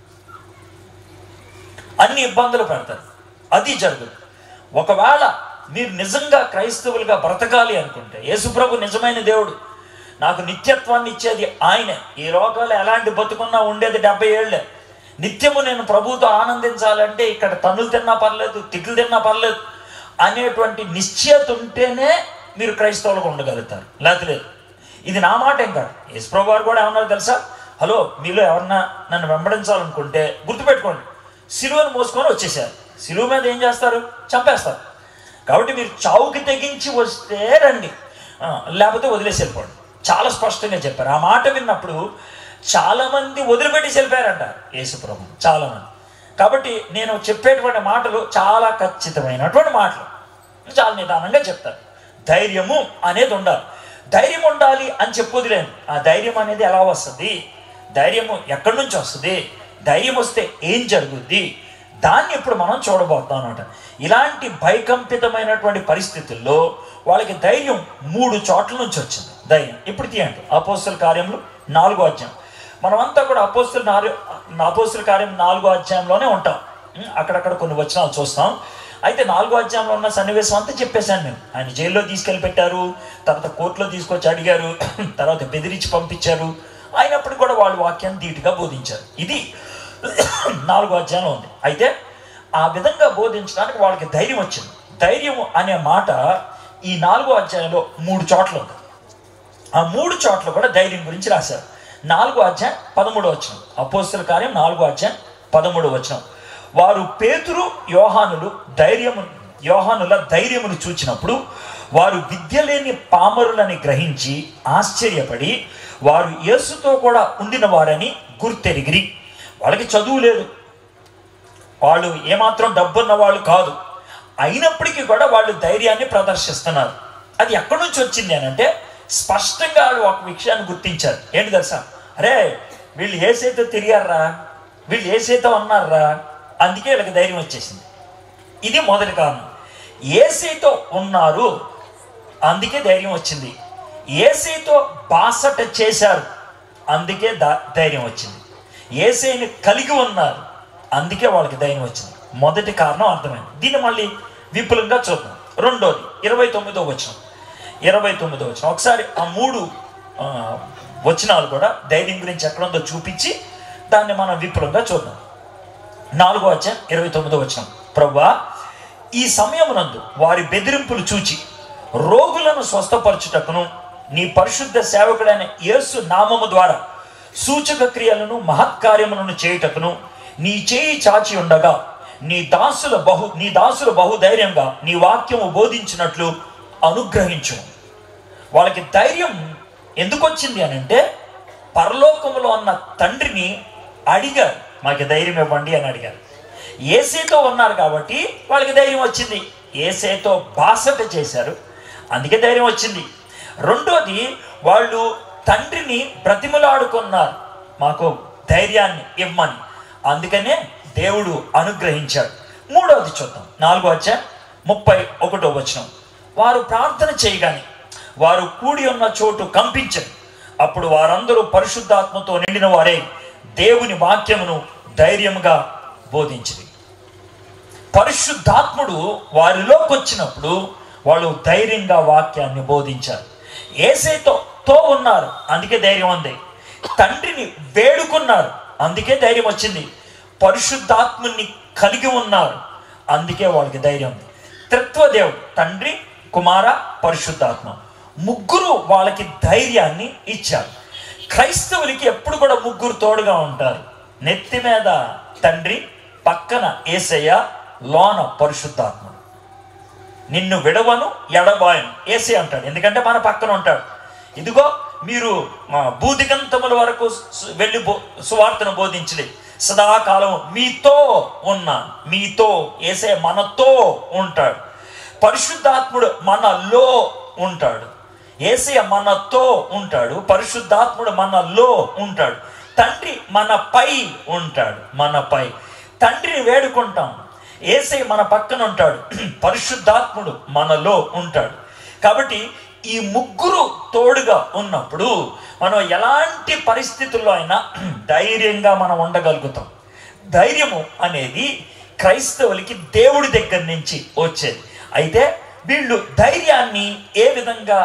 అన్ని ఇబ్బందులు పెడతారు అది జరగదు ఒకవేళ మీరు నిజంగా క్రైస్తవులుగా బ్రతకాలి అనుకుంటే యేసుప్రభు నిజమైన దేవుడు నాకు నిత్యత్వాన్ని ఇచ్చేది ఆయనే ఈ లోకంలో ఎలాంటి బతుకున్నా ఉండేది డెబ్బై ఏళ్ళే నిత్యము నేను ప్రభువుతో ఆనందించాలంటే ఇక్కడ తన్నులు తిన్నా పర్లేదు తిట్లు తిన్నా పర్లేదు అనేటువంటి నిశ్చయత ఉంటేనే మీరు క్రైస్తవులుగా ఉండగలుగుతారు లేకపోతే లేదు ఇది నా మాట ఏం కాదు యేసుప్రభు వారు కూడా ఏమన్నారు తెలుసా హలో మీలో ఎవరన్నా నన్ను వెంబడించాలనుకుంటే గుర్తుపెట్టుకోండి సిలువను మోసుకొని వచ్చేసారు సిలువ మీద ఏం చేస్తారు చంపేస్తారు కాబట్టి మీరు చావుకి తెగించి వస్తే రండి ఆ, లేకపోతే వదిలేసి వెళ్ళిపోండి చాలా స్పష్టంగా చెప్పారు ఆ మాట విన్నప్పుడు చాలామంది వదిలిపెట్టి వెళ్ళిపోయారంట యేసుప్రభు చాలామంది కాబట్టి నేను చెప్పేటువంటి మాటలు చాలా ఖచ్చితమైనటువంటి మాటలు చాలా నిదానంగా చెప్తారు ధైర్యము అనేది ఉండాలి ధైర్యం ఉండాలి అని చెప్పొదిలేను ఆ ధైర్యం అనేది ఎలా వస్తుంది ధైర్యము ఎక్కడి నుంచి వస్తుంది ధైర్యం వస్తే ఏం జరుగుద్ది దాన్ని ఇప్పుడు మనం చూడబోతాం అనమాట ఇలాంటి భయకంపితమైనటువంటి పరిస్థితుల్లో వాళ్ళకి ధైర్యం మూడు చోట్ల నుంచి వచ్చింది ధైర్యం ఇప్పుడు తీయండి అపోస్తుల కార్యములు నాలుగో అధ్యాయం మనమంతా కూడా అపోస్తుల నాలుగు అపోస్తుల కార్యం నాలుగో అధ్యాయంలోనే ఉంటాం ఉం, అక్కడక్కడ కొన్ని వచనాలు చూస్తాం అయితే నాలుగో అధ్యాయంలో ఉన్న సన్నివేశం అంతా చెప్పేశాను మేము ఆయన జైల్లో తీసుకెళ్ళి పెట్టారు తర్వాత కోర్టులో తీసుకొచ్చి అడిగారు తర్వాత బెదిరించి పంపించారు అయినప్పుడు కూడా వాళ్ళు వాక్యాన్ని ధీటుగా బోధించారు ఇది నాలుగో అధ్యాయంలో ఉంది అయితే ఆ విధంగా బోధించడానికి వాళ్ళకి ధైర్యం వచ్చింది ధైర్యం అనే మాట ఈ నాలుగో అధ్యాయంలో మూడు చోట్ల ఉంది ఆ మూడు చోట్ల కూడా ధైర్యం గురించి రాశారు నాలుగో అధ్యాయం పదమూడో వచనం అపోస్తుల కార్యం నాలుగో అధ్యాయం పదమూడో వచనం వారు పేతురు యోహానులు ధైర్యము యోహానుల ధైర్యమును చూచినప్పుడు వారు విద్య లేని పామరులని గ్రహించి ఆశ్చర్యపడి వారు యేసుతో కూడా ఉండిన వారని గుర్తెరిగిరి వాళ్ళకి చదువు లేదు వాళ్ళు ఏమాత్రం డబ్బున్న వాళ్ళు కాదు అయినప్పటికీ కూడా వాళ్ళు ధైర్యాన్ని ప్రదర్శిస్తున్నారు అది ఎక్కడి నుంచి వచ్చింది అని అంటే స్పష్టంగా వాళ్ళు ఒక విషయాన్ని గుర్తించారు ఏంటి తెలుసా అరే వీళ్ళు ఏసైతే తిరిగారా వీళ్ళు ఏసైతే ఉన్నారా అందుకే వీళ్ళకి ధైర్యం వచ్చేసింది ఇది మొదటి కారణం ఏసైతో ఉన్నారు అందుకే ధైర్యం వచ్చింది ఏసైతో బాసట చేశారు అందుకే దా- ధైర్యం వచ్చింది ఏసైని కలిగి ఉన్నారు అందుకే వాళ్ళకి ధైర్యం వచ్చింది మొదటి కారణం అర్థమైంది దీన్ని మళ్ళీ విపులంగా చూద్దాం రెండోది ఇరవై తొమ్మిదో వచనం ఇరవై తొమ్మిదో వచనం ఒకసారి ఆ మూడు ఆ, వచనాలు కూడా ధైర్యం గురించి ఎక్కడ ఉందో చూపించి దాన్ని మనం విపులంగా చూద్దాం నాలుగో అధ్యాయం ఇరవై తొమ్మిదో వచనం ప్రభా ఈ సమయమునందు వారి బెదిరింపులు చూచి రోగులను స్వస్థపరచుటకును నీ పరిశుద్ధ సేవకుడైన యేసు నామము ద్వారా సూచక క్రియలను మహత్కార్యములను చేయుటకును నీ చేయి చాచి ఉండగా నీ దాసుల బహు నీ దాసులు బహుధైర్యంగా నీ వాక్యము బోధించినట్లు అనుగ్రహించు వాళ్ళకి ధైర్యం ఎందుకు వచ్చింది అని అంటే పరలోకములో ఉన్న తండ్రిని అడిగారు మాకు ధైర్యం ఇవ్వండి అని అడిగారు ఏసేతో ఉన్నారు కాబట్టి వాళ్ళకి ధైర్యం వచ్చింది ఏసేతో బాసట చేశారు అందుకే ధైర్యం వచ్చింది రెండోది వాళ్ళు తండ్రిని బ్రతిమలాడుకున్నారు మాకు ధైర్యాన్ని ఇవ్వమని అందుకనే దేవుడు అనుగ్రహించాడు మూడవది చూద్దాం నాలుగో అధ్యాయం ముప్పై ఒకటో వచనం వారు ప్రార్థన చేయగానే వారు కూడి ఉన్న చోటు కంపించరు అప్పుడు వారందరూ పరిశుద్ధాత్మతో నిండిన వారే దేవుని వాక్యమును ధైర్యముగా బోధించింది పరిశుద్ధాత్ముడు వారిలోకి వచ్చినప్పుడు వాళ్ళు ధైర్యంగా వాక్యాన్ని బోధించారు ఏసైతో తో ఉన్నారు అందుకే ధైర్యం ఉంది తండ్రిని వేడుకున్నారు అందుకే ధైర్యం వచ్చింది పరిశుద్ధాత్ముని కలిగి ఉన్నారు అందుకే వాళ్ళకి ధైర్యం ఉంది త్రిత్వదేవుడు తండ్రి కుమార పరిశుద్ధాత్మ ముగ్గురు వాళ్ళకి ధైర్యాన్ని ఇచ్చారు క్రైస్తవులకి ఎప్పుడు కూడా ముగ్గురు తోడుగా ఉంటారు నెత్తి మీద తండ్రి పక్కన ఏసయ్య లోన పరిశుద్ధాత్ముడు నిన్ను విడవను ఎడబాయను ఏసే అంటాడు ఎందుకంటే మన పక్కన ఉంటాడు ఇదిగో మీరు ఆ, భూదిగంతముల వరకు సు- వెళ్ళి బో సువార్తను బోధించలే సదాకాలం మీతో ఉన్నాను మీతో ఏసే మనతో ఉంటాడు పరిశుద్ధాత్ముడు మనలో ఉంటాడు ఏసయ మనతో ఉంటాడు పరిశుద్ధాత్ముడు మనలో ఉంటాడు తండ్రి మనపై ఉంటాడు మనపై తండ్రిని వేడుకుంటాం ఏసై మన పక్కన ఉంటాడు పరిశుద్ధాత్ముడు మనలో ఉంటాడు కాబట్టి ఈ ముగ్గురు తోడుగా ఉన్నప్పుడు మనం ఎలాంటి పరిస్థితుల్లో అయినా ధైర్యంగా మనం ఉండగలుగుతాం ధైర్యము అనేది క్రైస్తవులకి దేవుడి దగ్గర నుంచి వచ్చేది అయితే వీళ్ళు ధైర్యాన్ని ఏ విధంగా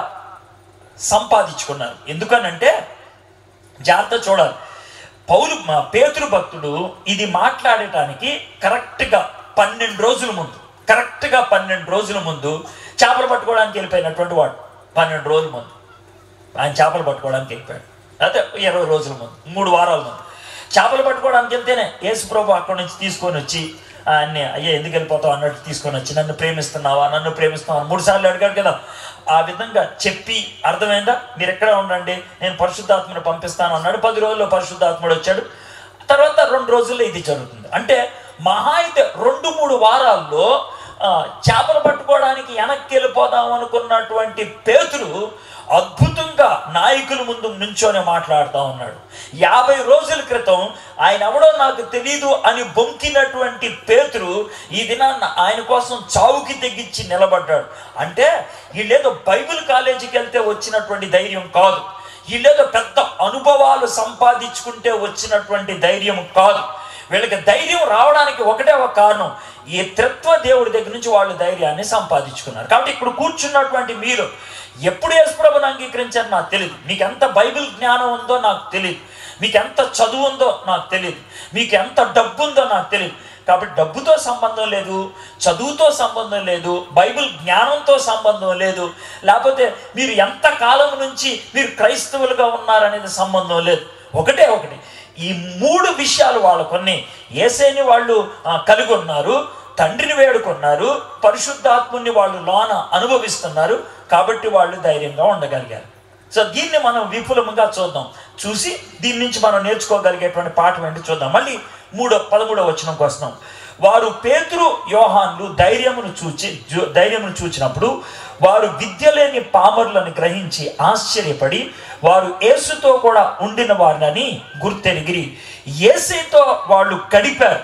సంపాదించుకున్నారు ఎందుకనంటే జాగ్రత్త చూడాలి పౌలు మా పేతురు భక్తుడు ఇది మాట్లాడటానికి కరెక్ట్గా పన్నెండు రోజుల ముందు కరెక్ట్గా పన్నెండు రోజుల ముందు చేపలు పట్టుకోవడానికి వెళ్ళిపోయినటువంటి వాడు పన్నెండు రోజుల ముందు ఆయన చేపలు పట్టుకోవడానికి వెళ్ళిపోయాడు అయితే ఇరవై రోజుల ముందు మూడు వారాల ముందు చేపలు పట్టుకోవడానికి వెళ్తేనే యేసు ప్రభు అక్కడి నుంచి తీసుకొని వచ్చి ఆయన్ని అయ్యా ఎందుకు వెళ్ళిపోతావు అన్నట్టు తీసుకొని వచ్చి నన్ను ప్రేమిస్తున్నావా నన్ను ప్రేమిస్తున్నావా మూడు సార్లు అడిగాడు కదా ఆ విధంగా చెప్పి అర్థమైందా మీరు ఎక్కడ ఉండండి నేను పరిశుద్ధాత్మను పంపిస్తాను అన్నాడు పది రోజుల్లో పరిశుద్ధాత్ముడు వచ్చాడు తర్వాత రెండు రోజుల్లో ఇది జరుగుతుంది అంటే మహా అయితే రెండు మూడు వారాల్లో ఆ, చేపలు పట్టుకోవడానికి వెనక్కి వెళ్ళిపోదాం అనుకున్నటువంటి పేతురు అద్భుతంగా నాయకుల ముందు నుంచొని మాట్లాడుతూ ఉన్నాడు యాభై రోజుల క్రితం ఆయన ఎవడో నాకు తెలీదు అని బొంకినటువంటి పేతురు ఈ దినాన్న ఆయన కోసం చావుకి తెగించి నిలబడ్డాడు అంటే వీళ్ళేదో బైబిల్ కాలేజీకి వెళ్తే వచ్చినటువంటి ధైర్యం కాదు వీళ్ళేదో పెద్ద అనుభవాలు సంపాదించుకుంటే వచ్చినటువంటి ధైర్యం కాదు వీళ్ళకి ధైర్యం రావడానికి ఒకటే ఒక కారణం ఈ త్రిత్వ దేవుడి దగ్గర నుంచి వాళ్ళు ధైర్యాన్ని సంపాదించుకున్నారు కాబట్టి ఇప్పుడు కూర్చున్నటువంటి మీరు ఎప్పుడు యేసుప్రభుని అంగీకరించారు నాకు తెలియదు మీకు ఎంత బైబిల్ జ్ఞానం ఉందో నాకు తెలియదు మీకు ఎంత చదువు ఉందో నాకు తెలియదు మీకు ఎంత డబ్బు ఉందో నాకు తెలియదు కాబట్టి డబ్బుతో సంబంధం లేదు చదువుతో సంబంధం లేదు బైబిల్ జ్ఞానంతో సంబంధం లేదు లేకపోతే మీరు ఎంత కాలం నుంచి మీరు క్రైస్తవులుగా ఉన్నారనేది సంబంధం లేదు ఒకటే ఒకటి ఈ మూడు విషయాలు వాళ్ళ కొన్ని ఏసేని వాళ్ళు ఆ, కలిగి ఉన్నారు తండ్రిని వేడుకున్నారు పరిశుద్ధాత్ముని వాళ్ళు లోన అనుభవిస్తున్నారు కాబట్టి వాళ్ళు ధైర్యంగా ఉండగలిగారు సో దీన్ని మనం విపులముగా చూద్దాం చూసి దీని నుంచి మనం నేర్చుకోగలిగేటువంటి పాఠం ఏంటి చూద్దాం మళ్ళీ మూడో పదమూడో వచనంకి వస్తున్నాం వారు పేతురు యోహాన్లు ధైర్యమును చూచి జు- ధైర్యమును చూచినప్పుడు వారు విద్య లేని పామరులను గ్రహించి ఆశ్చర్యపడి వారు యేసుతో కూడా ఉండిన వారిని గుర్తెరిగిరి యేసుతో వాళ్ళు గడిపారు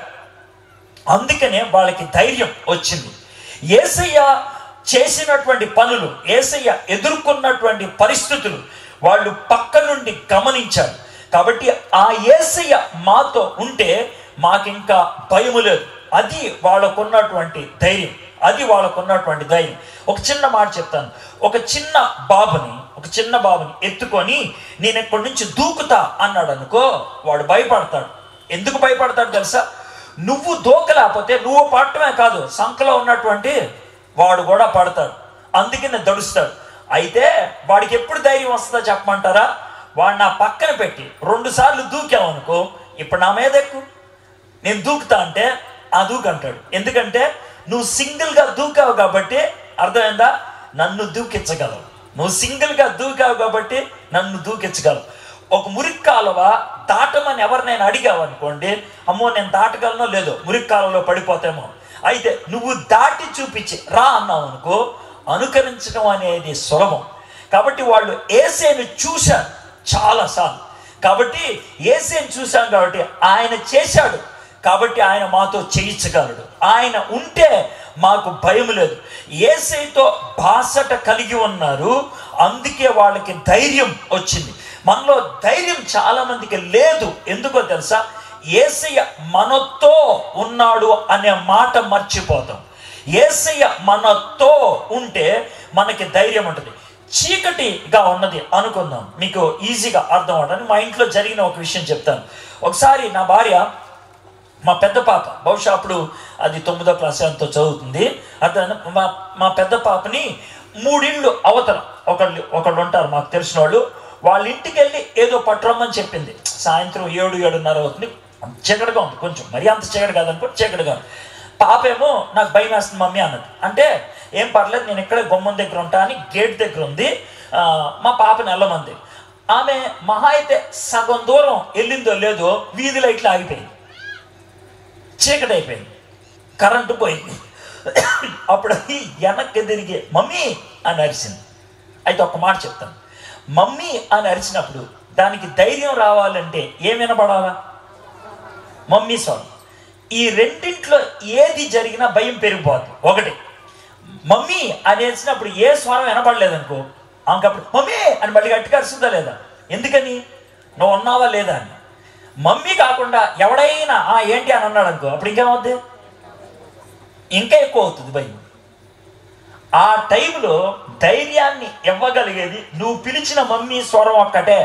అందుకనే వాళ్ళకి ధైర్యం వచ్చింది ఏసయ్య చేసినటువంటి పనులు ఏసయ్య ఎదుర్కొన్నటువంటి పరిస్థితులు వాళ్ళు పక్క నుండి గమనించారు కాబట్టి ఆ ఏసయ్య మాతో ఉంటే మాకింకా భయము లేదు అది వాళ్ళకున్నటువంటి ధైర్యం అది వాళ్ళకున్నటువంటి ధైర్యం ఒక చిన్న మాట చెప్తాను ఒక చిన్న బాబుని ఒక చిన్న బాబుని ఎత్తుకొని నేను ఇక్కడి నుంచి దూకుతా అన్నాడు అనుకో వాడు భయపడతాడు ఎందుకు భయపడతాడు తెలుసా నువ్వు దూకలేకపోతే నువ్వు పడటమే కాదు సంఖలో ఉన్నటువంటి వాడు కూడా పడతాడు అందుకనే దడుస్తాడు అయితే వాడికి ఎప్పుడు ధైర్యం వస్తుందో చెప్పమంటారా వాడు నా పక్కన పెట్టి రెండు సార్లు దూకామనుకో ఇప్పుడు నా మీద ఎక్కువ నేను దూకుతా అంటే ఆ దూకు అంటాడు ఎందుకంటే నువ్వు సింగిల్గా దూకావు కాబట్టి అర్థమైందా నన్ను దూకించగలవు నువ్వు సింగిల్గా దూకావు కాబట్టి నన్ను దూకించగలవు ఒక మురికి కాలువ దాటమని ఎవరినైనా అడిగావు అనుకోండి అమ్మో నేను దాటగలనో లేదో మురికి కాలువలో పడిపోతేమో అయితే నువ్వు దాటి చూపించి రా అన్నావు అనుకో అనుకరించడం అనేది సులభం కాబట్టి వాళ్ళు ఏసేను చూశారు చాలాసార్లు కాబట్టి ఏసేను చూశాం కాబట్టి ఆయన చేశాడు కాబట్టి ఆయన మాతో చేయించగలడు ఆయన ఉంటే మాకు భయం లేదు ఏసైతో బాసట కలిగి ఉన్నారు అందుకే వాళ్ళకి ధైర్యం వచ్చింది మనలో ధైర్యం చాలా మందికి లేదు ఎందుకో తెలుసా ఏసయ్య మనతో ఉన్నాడు అనే మాట మర్చిపోతాం ఏసయ్య మనతో ఉంటే మనకి ధైర్యం ఉంటుంది చీకటిగా ఉన్నది అనుకుందాం మీకు ఈజీగా అర్థం అవడానికి మా ఇంట్లో జరిగిన ఒక విషయం చెప్తాను ఒకసారి నా భార్య మా పెద్ద పాప బహుశా అప్పుడు అది తొమ్మిదో క్లాస్ ఎంతో చదువుతుంది అతను మా మా పెద్ద పాపని మూడిళ్ళు అవతల ఒకళ్ళు ఒకళ్ళు ఉంటారు మాకు తెలిసిన వాళ్ళు వాళ్ళ ఇంటికి వెళ్ళి ఏదో పట్టురమ్మని చెప్పింది సాయంత్రం ఏడు ఏడున్నర అవుతుంది చీకటిగా ఉంది కొంచెం మరీ అంత చీకటి కాదనుకో చీకటిగా ఉంది. పాపేమో నాకు భయం వేస్తుంది మమ్మీ అన్నది అంటే ఏం పర్లేదు నేను ఇక్కడే గుమ్మం దగ్గర ఉంటా అని గేట్ దగ్గర ఉంది ఆ, మా పాపని వెళ్ళమంది ఆమె మహా అయితే సగం దూరం వెళ్ళిందో లేదో వీధి లైట్లు ఆగిపోయింది చీకటి అయిపోయింది కరెంటు పోయింది అప్పుడు అది వెనక్కి తిరిగి మమ్మీ అని అరిచింది అయితే ఒక మాట చెప్తాను మమ్మీ అని అరిచినప్పుడు దానికి ధైర్యం రావాలంటే ఏం వినపడాలా మమ్మీ స్వరం ఈ రెండింట్లో ఏది జరిగినా భయం పెరిగిపోద్ది ఒకటి మమ్మీ అని వేసినప్పుడు ఏ స్వరం వినపడలేదనుకో ఆమెకప్పుడు మమ్మీ అని మళ్ళీ గట్టిగా అరుస్తుందా లేదా ఎందుకని నువ్వు ఉన్నావా లేదా అని మమ్మీ కాకుండా ఎవడైనా ఆ ఏంటి అని అన్నాడు అనుకో అప్పుడు ఇంకేమవుద్ది ఇంకా ఎక్కువ అవుతుంది భయం ఆ టైంలో ధైర్యాన్ని ఇవ్వగలిగేది నువ్వు పిలిచిన మమ్మీ స్వరం ఒక్కటే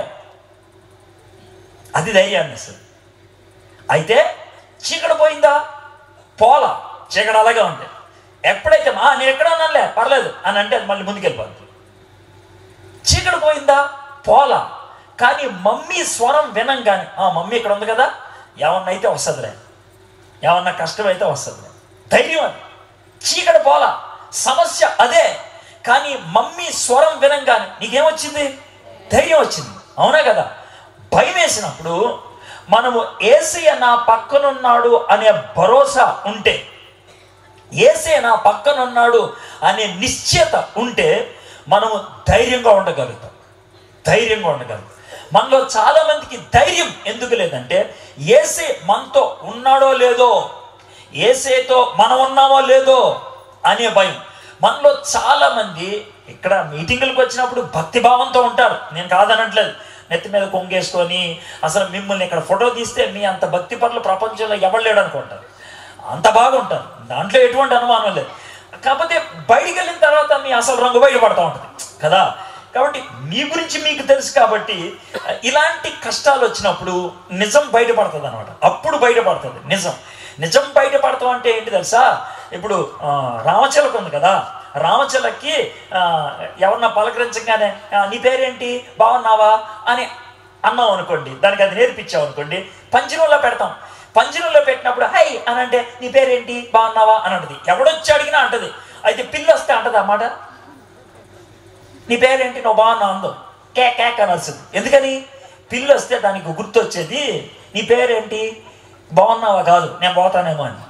అది ధైర్యాన్ని ఇస్తుంది అయితే చీకటి పోయిందా పోలా చీకటి అలాగే ఉంది ఎప్పుడైతే మా నేను ఎక్కడ ఉన్నానులే పర్లేదు అని అంటే అది మళ్ళీ ముందుకెళ్ళిపోద్ది చీకటి పోయిందా పోలా కానీ మమ్మీ స్వరం వినంగానే ఆ మమ్మీ ఇక్కడ ఉంది కదా ఏమన్నా అయితే వస్తుందిలే ఏమన్నా కష్టమైతే వస్తుందిలే ధైర్యం అది చీకటి పోలా సమస్య అదే కానీ మమ్మీ స్వరం వినంగానే నీకేమొచ్చింది ధైర్యం వచ్చింది అవునా కదా భయం వేసినప్పుడు మనము ఏసయ్య నా పక్కనున్నాడు అనే భరోసా ఉంటే ఏసే నా పక్కనున్నాడు అనే నిశ్చయత ఉంటే మనము ధైర్యంగా ఉండగలుగుతాం ధైర్యంగా ఉండగలుగుతాం మనలో చాలా మందికి ధైర్యం ఎందుకు లేదంటే ఏసే మనతో ఉన్నాడో లేదో ఏసేతో మనం ఉన్నామో లేదో అనే భయం మనలో చాలా మంది ఇక్కడ మీటింగులకు వచ్చినప్పుడు భక్తి భావంతో ఉంటారు నేను కాదనట్లేదు నెత్తి మీద కొంగేసుకొని అసలు మిమ్మల్ని ఇక్కడ ఫోటో తీస్తే మీ అంత భక్తి పనులు ప్రపంచంలో ఎవరు లేడు అనుకుంటారు అంత బాగుంటారు దాంట్లో ఎటువంటి అనుమానం లేదు కాకపోతే బయటికి వెళ్ళిన తర్వాత మీ అసలు రంగు బయటపడతా ఉంటుంది కదా కాబట్టి మీ గురించి మీకు తెలుసు కాబట్టి ఇలాంటి కష్టాలు వచ్చినప్పుడు నిజం బయటపడుతుంది అనమాట అప్పుడు బయటపడుతుంది నిజం నిజం బయటపడతాం అంటే ఏంటి తెలుసా ఇప్పుడు ఆ, రామచిలక ఉంది కదా రామచిలక్కి ఆ, ఎవరన్నా పలకరించగానే "ఆ, నీ పేరేంటి బాగున్నావా అని అన్నాం అనుకోండి దానికి అది నేర్పించాం అనుకోండి పంజరంలో పెడతాం పంజరంలో పెట్టినప్పుడు హై అని అంటే నీ పేరేంటి బాగున్నావా అని అంటది ఎవడొచ్చి అడిగినా అంటది అయితే పిల్లి వస్తే అంటది అన్నమాట నీ పేరేంటి నువ్వు బాగున్నావు అందో కే కేక్ అని వస్తుంది ఎందుకని పిల్లి వస్తే దానికి గుర్తు వచ్చేది నీ పేరేంటి బాగున్నావా కాదు నేను పోతానేమో అని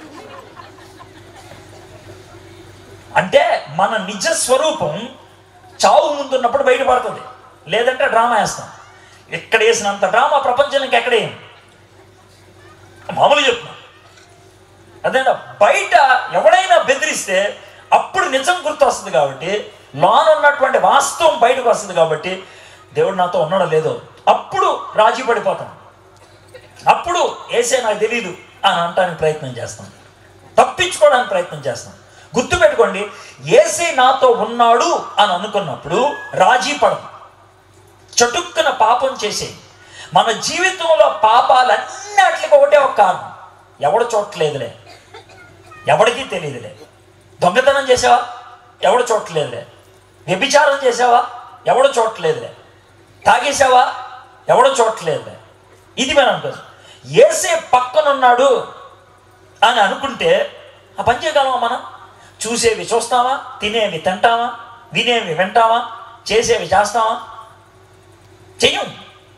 అంటే మన నిజ స్వరూపం చావు ముందున్నప్పుడు బయటపడుతుంది లేదంటే డ్రామా వేస్తాం ఎక్కడ వేసినంత డ్రామా ప్రపంచంలో ఇంకెక్కడ వేయం మామూలు చెప్తున్నా అదేనా బయట ఎవడైనా బెదిరిస్తే అప్పుడు నిజం గుర్తు వస్తుంది కాబట్టి లోన ఉన్నటువంటి వాస్తవం బయటకు వస్తుంది కాబట్టి దేవుడు నాతో ఉన్నాడో లేదో అప్పుడు రాజీ పడిపోతాం అప్పుడు ఏసే నాకు తెలియదు అని అనటానికి ప్రయత్నం చేస్తాం తప్పించుకోవడానికి ప్రయత్నం చేస్తాం గుర్తుపెట్టుకోండి ఏసే నాతో ఉన్నాడు అని అనుకున్నప్పుడు రాజీ పడదు చటుక్కున పాపం చేసే మన జీవితంలో పాపాలన్నిటికి ఒకటే ఒక కారణం ఎవడు చూడట్లేదులే ఎవడికి తెలియదులే దొంగతనం చేసావా ఎవడు చూడట్లేదులే వ్యభిచారం చేసావా ఎవడు చూడట్లేదులే తాగేసావా ఎవడో చూడట్లేదులే ఇది మనం అనుకోదు ఏసే పక్కనున్నాడు అని అనుకుంటే ఆ పని చేయగలమా మనం చూసేవి చూస్తామా తినేవి తింటామా వినేవి వింటామా చేసేవి చేస్తామా చెయ్యం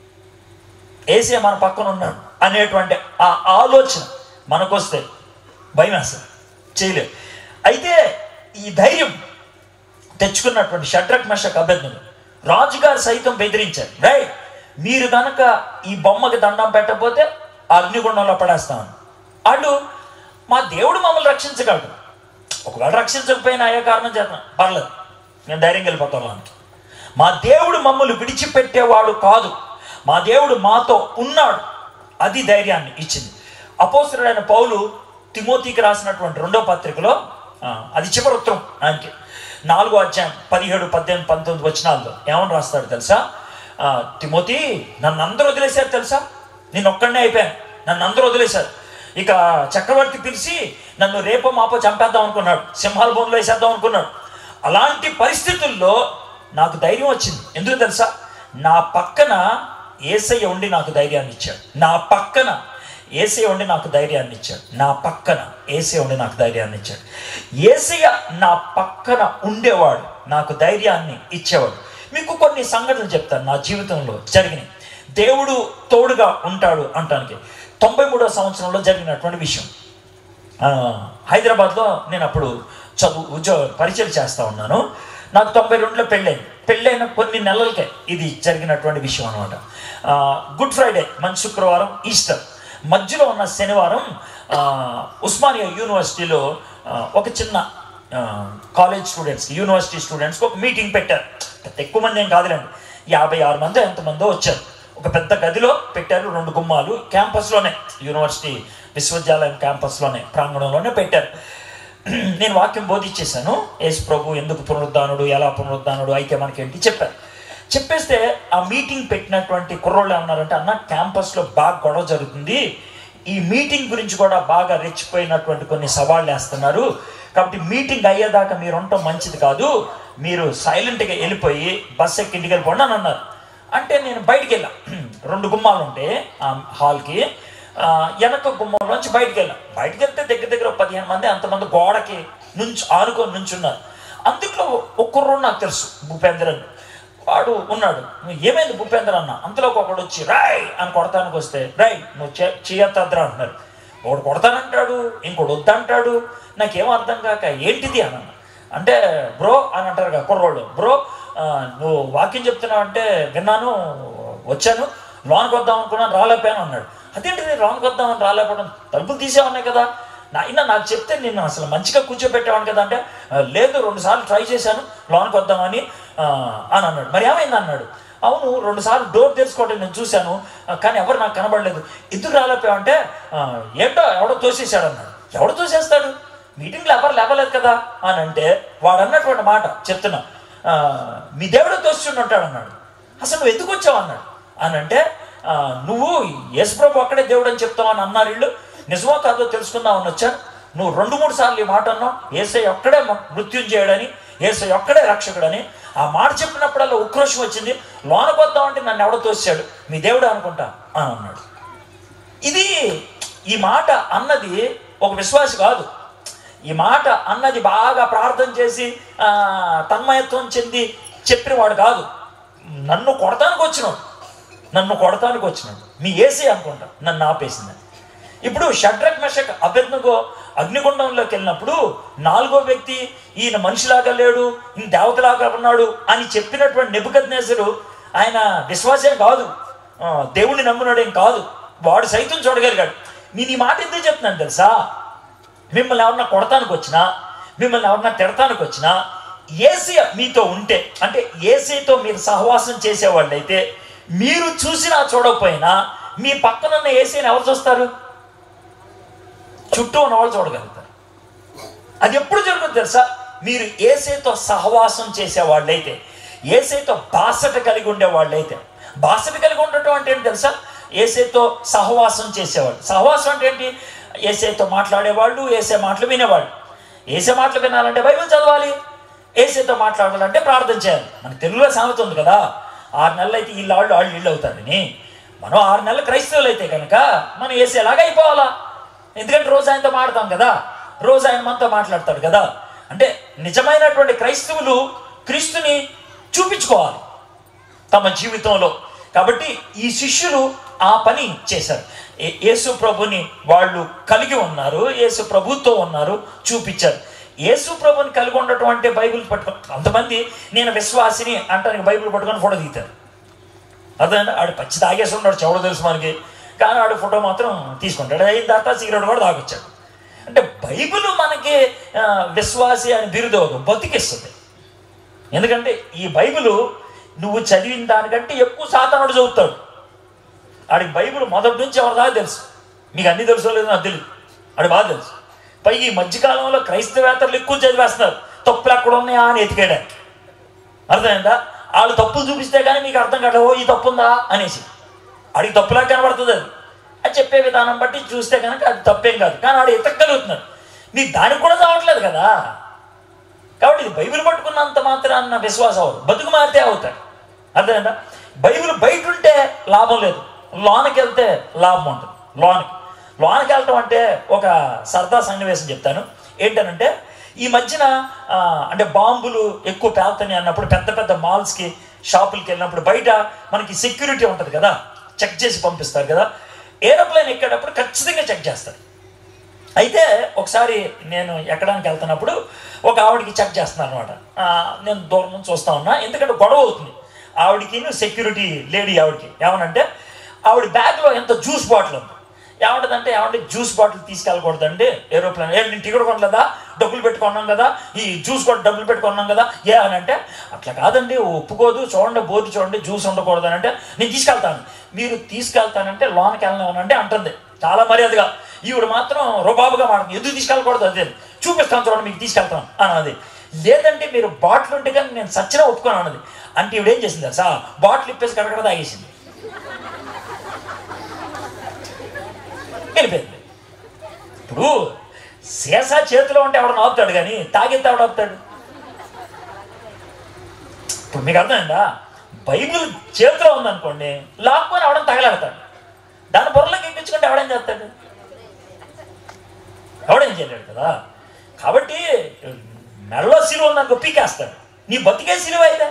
ఏసే మన పక్కన ఉన్నాడు అనేటువంటి ఆ ఆలోచన మనకొస్తే భయం వేస్తుంది చేయలేదు అయితే ఈ ధైర్యం తెచ్చుకున్నటువంటి షడ్రక్ మెషక్ అభ్యర్థులు రాజుగారు సైతం బెదిరించారు రై మీరు కనుక ఈ బొమ్మకి దండం పెట్టకపోతే ఆ అగ్నిగుండంలో పడేస్తామని వాళ్ళు మా దేవుడు మమ్మల్ని రక్షించగలడు ఒకవేళ రక్షించకపోయినా ఏ కారణం చేద్దాం పర్లేదు నేను ధైర్యం వెళ్ళిపోతాం అని మా దేవుడు మమ్మల్ని విడిచిపెట్టేవాడు కాదు మా దేవుడు మాతో ఉన్నాడు అది ధైర్యాన్ని ఇచ్చింది అపోసరుడైన పౌలు తిమోతికి రాసినటువంటి రెండో పత్రికలో ఆ, అది చివరి ఉత్తరం ఆయనకి నాలుగో అధ్యాయం పదిహేడు పద్దెనిమిది పంతొమ్మిది వచనాల్లో ఏమని రాస్తాడు తెలుసా ఆ, తిమోతి నన్ను అందరూ వదిలేశారు తెలుసా నేను ఒక్కడనే అయిపోయాను నన్ను అందరూ వదిలేశారు ఇక చక్రవర్తి పిలిచి నన్ను రేపో మాపో చంపేద్దాం అనుకున్నాడు సింహాల బోన్లో వేసేద్దాం అనుకున్నాడు అలాంటి పరిస్థితుల్లో నాకు ధైర్యం వచ్చింది ఎందుకు తెలుసా నా పక్కన ఏసయ్య ఉండి నాకు ధైర్యాన్ని ఇచ్చాడు నా పక్కన ఏసీ ఉండి నాకు ధైర్యాన్ని ఇచ్చాడు నా పక్కన ఏసీ ఉండి నాకు ధైర్యాన్ని ఇచ్చాడు ఏసయ్య నా పక్కన ఉండేవాడు నాకు ధైర్యాన్ని ఇచ్చేవాడు మీకు కొన్ని సంఘటనలు చెప్తాను నా జీవితంలో జరిగినాయి దేవుడు తోడుగా ఉంటాడు అంటానికి తొంభై మూడో సంవత్సరంలో జరిగినటువంటి విషయం ఆ, హైదరాబాద్లో నేను అప్పుడు చదువు ఉద్యోగ పరిచయం చేస్తూ ఉన్నాను నాకు తొంభై రెండులో పెళ్ళైంది పెళ్ళైన కొన్ని నెలలకే ఇది జరిగినటువంటి విషయం అనమాట గుడ్ ఫ్రైడే మంచి శుక్రవారం ఈస్టర్ మధ్యలో ఉన్న శనివారం ఆ, ఉస్మానియా యూనివర్సిటీలో ఆ, ఒక చిన్న ఆ, కాలేజ్ స్టూడెంట్స్కి యూనివర్సిటీ స్టూడెంట్స్కి ఒక మీటింగ్ పెట్టారు పెద్ద ఎక్కువ మంది ఏం కాదులేండి యాభై ఆరు మంది ఎంతమందో వచ్చారు ఒక పెద్ద గదిలో పెట్టారు రెండు గుమ్మాలు క్యాంపస్లోనే యూనివర్సిటీ విశ్వవిద్యాలయం క్యాంపస్లోనే ప్రాంగణంలోనే పెట్టారు నేను వాక్యం బోధించేశాను యేసు ప్రభు ఎందుకు పునరుద్ధానుడు ఎలా పునరుద్ధానుడు అయితే మనకేంటి చెప్పారు చెప్పేస్తే ఆ మీటింగ్ పెట్టినటువంటి కుర్రోళ్ళు ఏమన్నారంటే అన్న క్యాంపస్లో బాగా గొడవ జరుగుతుంది ఈ మీటింగ్ గురించి కూడా బాగా రెచ్చిపోయినటువంటి కొన్ని సవాళ్ళు వేస్తున్నారు కాబట్టి మీటింగ్ అయ్యేదాకా మీరు ఉండటం మంచిది కాదు మీరు సైలెంట్గా వెళ్ళిపోయి బస్ ఎక్కి ఇంటికి వెళ్ళిపోండి అని అన్నారు అంటే నేను బయటికి వెళ్ళా రెండు గుమ్మాలు ఉంటే ఆ హాల్కి ఆ, వెనక గుమ్మంలోంచి బయటికి వెళ్ళాం బయటికి వెళ్తే దగ్గర దగ్గర ఒక పదిహేను మంది అంతమంది గోడకి నుంచి ఆనుకొని నుంచున్నారు అందులో ఒక్కరు నాకు తెలుసు భూపేంద్ర అని వాడు ఉన్నాడు ఏమైంది భూపేంద్ర అన్న అంతలోకి ఒకడు వచ్చి రాయ్ అని కొడతానికి వస్తే రాయ్ నువ్వు చే చేయొద్దరా అంటున్నారు ఒకడు కొడతానంటాడు ఇంకోటి వద్దంటాడు నాకేం అర్థం కాక ఏంటిది అని అన్న అంటే బ్రో అని అంటారు కదా కుర్రోళ్ళు బ్రో ఆ, నువ్వు వాక్యం చెప్తున్నావు అంటే విన్నాను వచ్చాను లోనికి వద్దాం అనుకున్నాను రాలేకపోయాను అన్నాడు అదేంటిది లోనికి వద్దామని రాలేకపోవడం తలుపులు తీసే ఉన్నాయి కదా నా అయినా నాకు చెప్తే నేను అసలు మంచిగా కూర్చోబెట్టేవాను కదా అంటే "ఆ, లేదు రెండు సార్లు ట్రై చేశాను లోనికి వద్దామని ఆ, అని అన్నాడు మరి ఏమైంది అన్నాడు అవును రెండు సార్లు డోర్ తెరుచుకోవడం నేను చూశాను ఆ, కానీ ఎవరు నాకు కనబడలేదు ఎందుకు రాలేకపోయావంటే "ఆ, ఏంటో ఎవడో తోసేశాడు అన్నాడు ఎవడు తోసేస్తాడు మీటింగ్లో ఎవరు లేవలేదు కదా అని అంటే వాడు అన్నటువంటి మాట చెప్తున్నా "ఆ, మీ దేవుడు తోస్తుండి ఉంటాడు అన్నాడు అసలు నువ్వు ఎందుకు వచ్చావు అన్నాడు అని అంటే "ఆ, నువ్వు యేసుప్రభు ఒక్కడే దేవుడు అని చెప్తావు అని అన్నారు వీళ్ళు నిజమో కాదో తెలుసుకుందామని వచ్చాను నువ్వు రెండు మూడు సార్లు ఈ మాట అన్నావు ఏసై ఒక్కడే మ- మృత్యుం చేయడని ఏసై ఒక్కడే రక్షకుడని ఆ మాట చెప్పినప్పుడల్లా ఉక్రోషం వచ్చింది లోనకు వద్దామంటే నన్ను ఎవడో తోసాడు మీ దేవుడు అనుకుంటా అని అన్నాడు ఇది ఈ మాట అన్నది ఒక విశ్వాసి కాదు ఈ మాట అన్నది బాగా ప్రార్థన చేసి ఆ, తన్మయత్వం చెంది చెప్పినవాడు కాదు నన్ను కొడతానికి వచ్చినాడు నన్ను కొడతానికి వచ్చినాడు మీ ఏసీ అనుకుంటా నన్ను ఆపేసింది ఇప్పుడు షడ్రక్ మెషక్ అభ్యర్థనకు అగ్నిగుండంలోకి వెళ్ళినప్పుడు నాలుగో వ్యక్తి ఈయన మనిషిలాగా లేడు ఈయన దేవతలాగా ఉన్నాడు అని చెప్పినటువంటి నెబుకద్నేసరు ఆయన విశ్వాసం కాదు ఆ, దేవుణ్ణి నమ్మునాడేం కాదు వాడు సైతం చూడగలిగాడు నేను ఈ మాట ఎందుకు చెప్తున్నాను తెలుసా మిమ్మల్ని ఎవరన్నా కొడతానికి వచ్చినా మిమ్మల్ని ఎవరన్నా తిడతానికి వచ్చినా ఏసీ మీతో ఉంటే అంటే ఏసీతో మీరు సహవాసం చేసేవాళ్ళైతే మీరు చూసినా చూడకపోయినా మీ పక్కనున్న ఏసీని ఎవరు చూస్తారు చుట్టూ ఉన్న వాళ్ళు చూడగలుగుతారు అది ఎప్పుడు జరుగుతుంది తెలుసా మీరు ఏసైతో సహవాసం చేసేవాళ్ళైతే ఏసైతో బాసట కలిగి ఉండేవాళ్ళైతే బాసట కలిగి ఉండటం అంటే ఏంటి తెలుసా ఏసైతో సహవాసం చేసేవాళ్ళు సహవాసం అంటే ఏంటి ఏసైతో మాట్లాడేవాళ్ళు ఏసే మాటలు వినేవాళ్ళు ఏసే మాటలు వినాలంటే బైబిల్ చదవాలి ఏసైతో మాట్లాడాలంటే ప్రార్థన చేయాలి మన తెలుగులో సామెత ఉంది కదా ఆరు నెలలు అయితే వీళ్ళు వాళ్ళు వాళ్ళు ఇళ్ళు అవుతారని మనం ఆరు నెలలు క్రైస్తవులు అయితే కనుక మనం ఏసేలాగా అయిపోవాలా ఎందుకంటే రోజు ఆయనతో మాడతాం కదా రోజు ఆయన మనతో మాట్లాడతాడు కదా అంటే నిజమైనటువంటి క్రైస్తవులు క్రీస్తుని చూపించుకోవాలి తమ జీవితంలో కాబట్టి ఈ శిష్యులు ఆ పని చేశారు ఏ- యేసు ప్రభుని వాళ్ళు కలిగి ఉన్నారు యేసు ప్రభుతో ఉన్నారు చూపించారు యేసు ప్రభుని కలిగి ఉండటం అంటే బైబిల్ పట్టుకొని కొంతమంది నేను విశ్వాసిని అంటానికి బైబిల్ పట్టుకొని ఫోటో దిగుతారు అదే ఆడు పచ్చి తాగేసి ఉన్నాడు చెవడో తెలుసు మనకి కానీ ఆడు ఫోటో మాత్రం తీసుకుంటాడు అయిన తర్వాత సిగరెట్ కూడా తాగొచ్చాడు అంటే బైబిల్ మనకి ఆ, విశ్వాసి అని బిరుదవదు బతికిస్తుంది ఎందుకంటే ఈ బైబిల్ నువ్వు చదివిన దానికంటే ఎక్కువ సాతానుడు చదువుతాడు ఆడికి బైబిల్ మొదటి నుంచి ఎవరి దాకా తెలుసు మీకు అన్ని తెలుసో లేదో నాకు తెలియదు ఆడి బాగా తెలుసు పైగా ఈ మధ్యకాలంలో క్రైస్తవేతరులు ఎక్కువ చదివేస్తున్నారు తప్పులు ఎక్కడ ఉన్నాయా అని ఎతికేయడానికి అర్థమైందా వాళ్ళు తప్పులు చూపిస్తే కానీ మీకు అర్థం కాదు ఓ ఈ తప్పు ఉందా అనేసి ఆడికి తప్పులా కనబడుతుంది అది అది చెప్పే విధానం బట్టి చూస్తే కనుక అది తప్పేం కాదు కానీ ఆడు ఎతకగలుగుతున్నాడు నీకు దానికి కూడా చావట్లేదు కదా కాబట్టి ఇది బైబిల్ పట్టుకున్నంత మాత్రాన్న విశ్వాసం అవ్వదు బతుకు మారితే అవుతాడు అర్థమైందా బైబిల్ బయట ఉంటే లాభం లేదు లోనకి వెళ్తే లాభం ఉంటుంది లోనకి లోనకి వెళ్ళటం అంటే ఒక సరదా సన్నివేశం చెప్తాను ఏంటనంటే ఈ మధ్యన ఆ, అంటే బాంబులు ఎక్కువ పేలుతున్నాయి అన్నప్పుడు పెద్ద పెద్ద మాల్స్కి షాపులకి వెళ్ళినప్పుడు బయట మనకి సెక్యూరిటీ ఉంటుంది కదా చెక్ చేసి పంపిస్తారు కదా ఏరోప్లేన్ ఎక్కేటప్పుడు ఖచ్చితంగా చెక్ చేస్తారు అయితే ఒకసారి నేను ఎక్కడానికి వెళ్తున్నప్పుడు ఒక ఆవిడకి చెక్ చేస్తున్నాను అనమాట నేను దూరం నుంచి చూస్తా ఉన్నా ఎందుకంటే గొడవ అవుతుంది ఆవిడకి సెక్యూరిటీ లేడీ ఆవిడకి ఏమనంటే ఆవిడ బ్యాగ్లో ఎంత జ్యూస్ బాటిల్ ఉంది ఏమంటదంటే ఏమంటే జ్యూస్ బాటిల్ తీసుకెళ్ళకూడదండి ఏరోప్లేన్ ఏ నేను టికెట్ కొనలేదా డబ్బులు పెట్టుకున్నాం కదా ఈ జ్యూస్ కూడా డబ్బులు పెట్టుకున్నాం కదా ఏ అని అంటే అట్లా కాదండి ఒప్పుకోదు చూడండి బోర్డు చూడండి జ్యూస్ ఉండకూడదు అని అంటే నేను తీసుకెళ్తాను మీరు తీసుకెళ్తానంటే లోనకి వెళ్ళనివ్వనంటే అంటుంది చాలా మర్యాదగా ఈవిడ మాత్రం రుబాబుగా మాట్లాడుతుంది ఎందుకు తీసుకెళ్ళకూడదు అదే చూపిస్తాను చూడండి మీకు తీసుకెళ్తాను అన్నది లేదంటే మీరు బాటిల్ ఉంటే కానీ నేను సచ్చినా ఒప్పుకోను అన్నది అంటే ఈవిడ ఏం చేసింది తెలుసా బాటిల్ ఇప్పేసి కడకడ తాగేసింది వెళ్ళిపోయింది ఇప్పుడు సీసా చేతిలో ఉంటే ఎవడన్నా ఆపుతాడు కానీ తాగితే ఎవడు ఆపుతాడు ఇప్పుడు మీకు అర్థమైందా బైబిల్ చేతిలో ఉందనుకోండి లాక్కొని ఎవడని తగలాడతాడు దాని బుర్రలోకి ఎక్కించుకుంటే ఎవడేం చేస్తాడు ఎవడేం చేయలేడు కదా కాబట్టి మెడలో సిలువ ఉందనుకో పీకేస్తాడు నీ బతికే సిలువ అయితే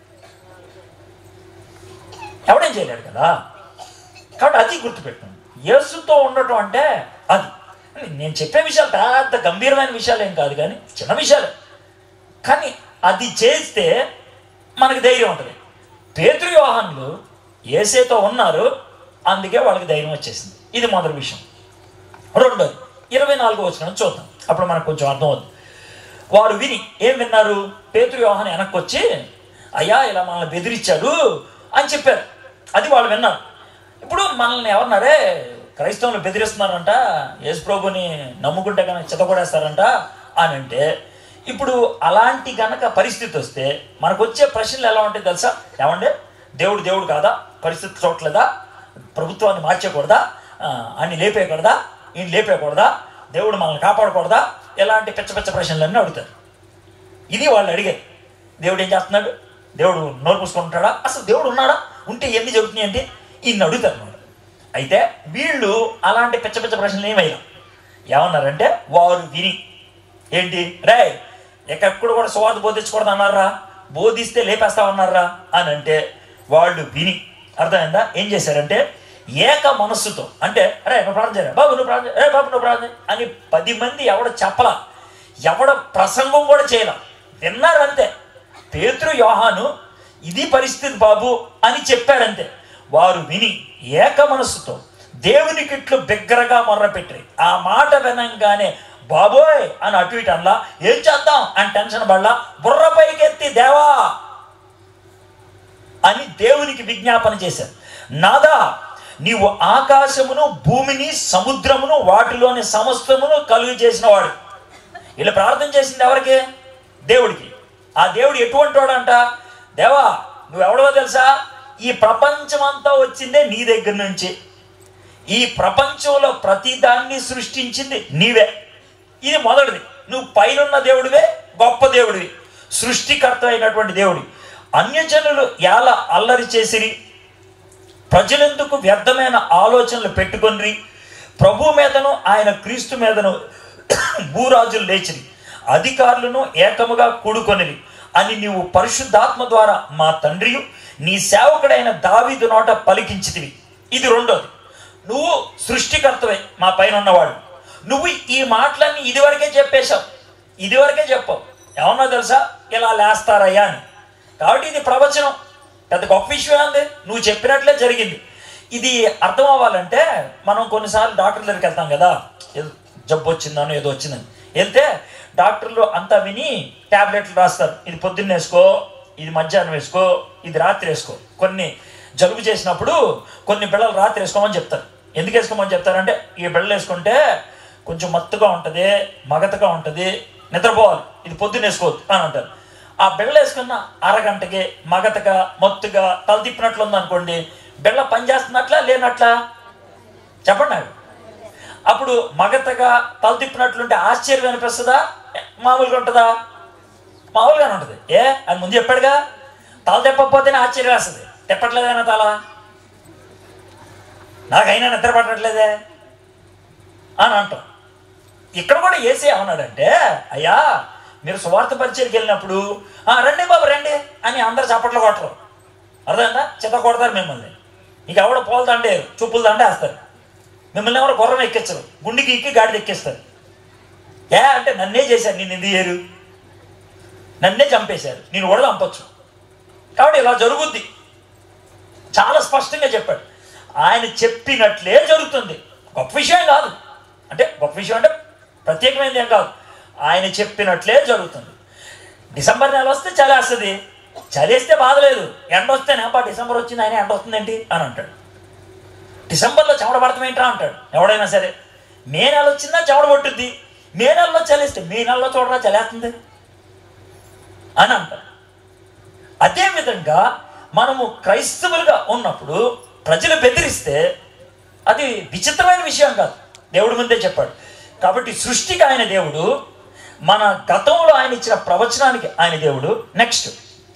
ఎవడేం చేయలేడు కదా కాబట్టి అది గుర్తుపెట్టాను యేసుతో ఉండటం అంటే అది నేను చెప్పే విషయాలు పెద్ద గంభీరమైన విషయాలు ఏం కాదు కానీ చిన్న విషయాలే కానీ అది చేస్తే మనకి ధైర్యం ఉంటుంది పేతృ వ్యవహాన్లు ఏసేతో ఉన్నారు అందుకే వాళ్ళకి ధైర్యం వచ్చేసింది ఇది మొదటి విషయం రెండోది ఇరవై నాలుగో వచ్చిన చూద్దాం అప్పుడు మనకు కొంచెం అర్థం అవుతుంది వారు విని ఏం విన్నారు పేతృ వ్యవహాన్ వెనక్కి వచ్చి అయ్యా ఇలా మనల్ని బెదిరించాడు అని చెప్పారు అది వాళ్ళు విన్నారు ఇప్పుడు మనల్ని ఎవరన్నారే క్రైస్తవులు బెదిరిస్తున్నారంట యేసు ప్రభుని నమ్ముకుంటే కనుక చితకొడేస్తారంట అని అంటే ఇప్పుడు అలాంటి గనక పరిస్థితి వస్తే మనకు వచ్చే ప్రశ్నలు ఎలా ఉంటాయి తెలుసా ఏమండి దేవుడు దేవుడు కాదా పరిస్థితి చూడలేదా ప్రభుత్వాన్ని మార్చేయకూడదా ఆ, అన్ని లేపేయకూడదా ఈయన లేపేయకూడదా దేవుడు మనల్ని కాపాడకూడదా ఇలాంటి పిచ్చ పిచ్చ ప్రశ్నలన్నీ అడుగుతారు ఇది వాళ్ళు అడిగేది దేవుడు ఏం చేస్తున్నాడు దేవుడు నోరు పూసుకుంటాడా అసలు దేవుడు ఉన్నాడా ఉంటే ఎన్ని జరుగుతున్నాయి అంటే ఇన్ని అడుగుతారు అన్నమాట అయితే వీళ్ళు అలాంటి పిచ్చ పిచ్చ ప్రశ్నలు ఏమైనా ఏమన్నారంటే వారు విని ఏంటి రే ఎక్కడ కూడా సువార్త బోధించకూడదు అన్నారా బోధిస్తే లేపేస్తామన్నారా అని అంటే వాళ్ళు విని అర్థమైందా ఏం చేశారంటే ఏక మనస్సుతో అంటే అరే నువ్వు ప్రార్థన చేయరా బాబు నువ్వు ప్రార్థన ఏ బాబు నువ్వు ప్రార్థన చేయి" అని పది మంది ఎవడ చెప్పలా ఎవడ ప్రసంగం కూడా చేయలా విన్నారంతే పేతురు యోహాను ఇది పరిస్థితి బాబు అని చెప్పారంతే వారు విని ఏక మనస్సుతో దేవునికి ఇట్లు బిగ్గరగా మొర్రపెట్టారు ఆ మాట వినంగానే బాబోయ్ అని అటు ఇటు అనలా ఏం చేద్దాం అని టెన్షన్ పడలా బుర్ర పైకెత్తి దేవా అని దేవునికి విజ్ఞాపన చేశారు నాదా నీవు ఆకాశమును భూమిని సముద్రమును వాటిలోని సమస్తమును కలుగు చేసిన వాడు ఇలా ప్రార్థన చేసింది ఎవరికి దేవుడికి ఆ దేవుడు ఎటువంటి వాడంట దేవా నువ్వెవడవో తెలుసా ఈ ప్రపంచమంతా వచ్చిందే నీ దగ్గర నుంచి ఈ ప్రపంచంలో ప్రతి దాన్ని సృష్టించింది నీవే ఇది మొదటిది నువ్వు పైనున్న దేవుడివే గొప్ప దేవుడివి సృష్టికర్త అయినటువంటి దేవుడి అన్యజనులు ఎలా అల్లరి చేసిరి ప్రజలెందుకు వ్యర్థమైన ఆలోచనలు పెట్టుకొని ప్రభు మీదను ఆయన క్రీస్తు మీదను భూరాజులు లేచిరి అధికారులను ఏకముగా కూడుకొనిరి అని నీవు పరిశుద్ధాత్మ ద్వారా మా తండ్రియు నీ సేవకుడైన దావీదు నోట పలికించితివి ఇది రెండోది నువ్వు సృష్టికర్తవే మా పైన ఉన్నవాడు నువ్వు ఈ మాటలన్నీ ఇదివరకే చెప్పేశావు ఇదివరకే చెప్పావు ఏమన్నా తెలుసా ఇలా లేస్తారయ్యా అని కాబట్టి ఇది ప్రవచనం పెద్ద గొప్ప విషయం ఉంది నువ్వు చెప్పినట్లే జరిగింది ఇది అర్థం అవ్వాలంటే మనం కొన్నిసార్లు డాక్టర్ దగ్గరికి వెళ్తాం కదా ఏదో జబ్బు వచ్చిందనో ఏదో వచ్చిందని వెళ్తే డాక్టర్లు అంతా విని ట్యాబ్లెట్లు రాస్తారు ఇది పొద్దున్న వేసుకో ఇది మధ్యాహ్నం వేసుకో ఇది రాత్రి వేసుకో కొన్ని జలుబు చేసినప్పుడు కొన్ని బిళ్ళలు రాత్రి వేసుకోమని చెప్తారు ఎందుకు వేసుకోమని చెప్తారంటే ఈ బిళ్ళలు వేసుకుంటే కొంచెం మత్తుగా ఉంటుంది మగతగా ఉంటుంది నిద్రపోవాలి ఇది పొద్దున్న వేసుకోవద్దు అని అంటారు ఆ బిళ్ళ వేసుకున్న అరగంటకి మగతగా మత్తుగా తల తిప్పినట్లు ఉందనుకోండి బిళ్ళ పనిచేస్తున్నట్లా లేనట్లా చెప్పండి నాకు అప్పుడు మగతగా తల తిప్పినట్లుంటే ఆశ్చర్యం అనిపిస్తుందా మామూలుగా ఉంటుందా మామూలుగానే ఉంటుంది ఏ అని ముందు చెప్పాడుగా తల తిప్పకపోతేనే ఆశ్చర్యం వేస్తుంది తిప్పట్లేదైనా తల నాకైనా నిద్ర పట్టట్లేదే అని అంటాం ఇక్కడ కూడా ఏసే ఏమన్నాడంటే అయ్యా మీరు సువార్త పరిచయకి వెళ్ళినప్పుడు "ఆ, రండి బాబు రండి అని అందరు చప్పట్లు కొట్టరు అర్థమైందా చిత్త కొడతారు మిమ్మల్ని ఇంక ఎవడో పోలు దండేరు చూపులు దండేస్తారు మిమ్మల్ని ఎవరు గుర్రం ఎక్కించరు గుండెకి ఎక్కి గాడిద ఎక్కిస్తారు ఏ అంటే నన్నే చేశారు నేను ఎందుకు చేయరు నన్నే చంపేశారు నేను కూడా చంపొచ్చు కాబట్టి ఇలా జరుగుద్ది చాలా స్పష్టంగా చెప్పాడు ఆయన చెప్పినట్లే జరుగుతుంది గొప్ప విషయం కాదు అంటే గొప్ప విషయం అంటే ప్రత్యేకమైనది ఏం కాదు ఆయన చెప్పినట్లే జరుగుతుంది డిసెంబర్ నెల వస్తే చలి వస్తుంది చలి వస్తే బాధలేదు ఎండ వస్తేనే అబ్బా డిసెంబర్ వచ్చింది ఆయన ఎండ వస్తుందేంటి అని అంటాడు డిసెంబర్లో చెమట పడతాం ఏంట్రా అంటాడు ఎవడైనా సరే మే నెల వచ్చిందా చెమట పట్టుద్ది మే నెలలో చలిస్తే మే నెలలో చూడరా చలేస్తుంది అని అంటారు అదేవిధంగా మనము క్రైస్తవులుగా ఉన్నప్పుడు ప్రజలు బెదిరిస్తే అది విచిత్రమైన విషయం కాదు దేవుడి ముందే చెప్పాడు కాబట్టి సృష్టికి ఆయన దేవుడు మన గతంలో ఆయన ఇచ్చిన ప్రవచనానికి ఆయన దేవుడు నెక్స్ట్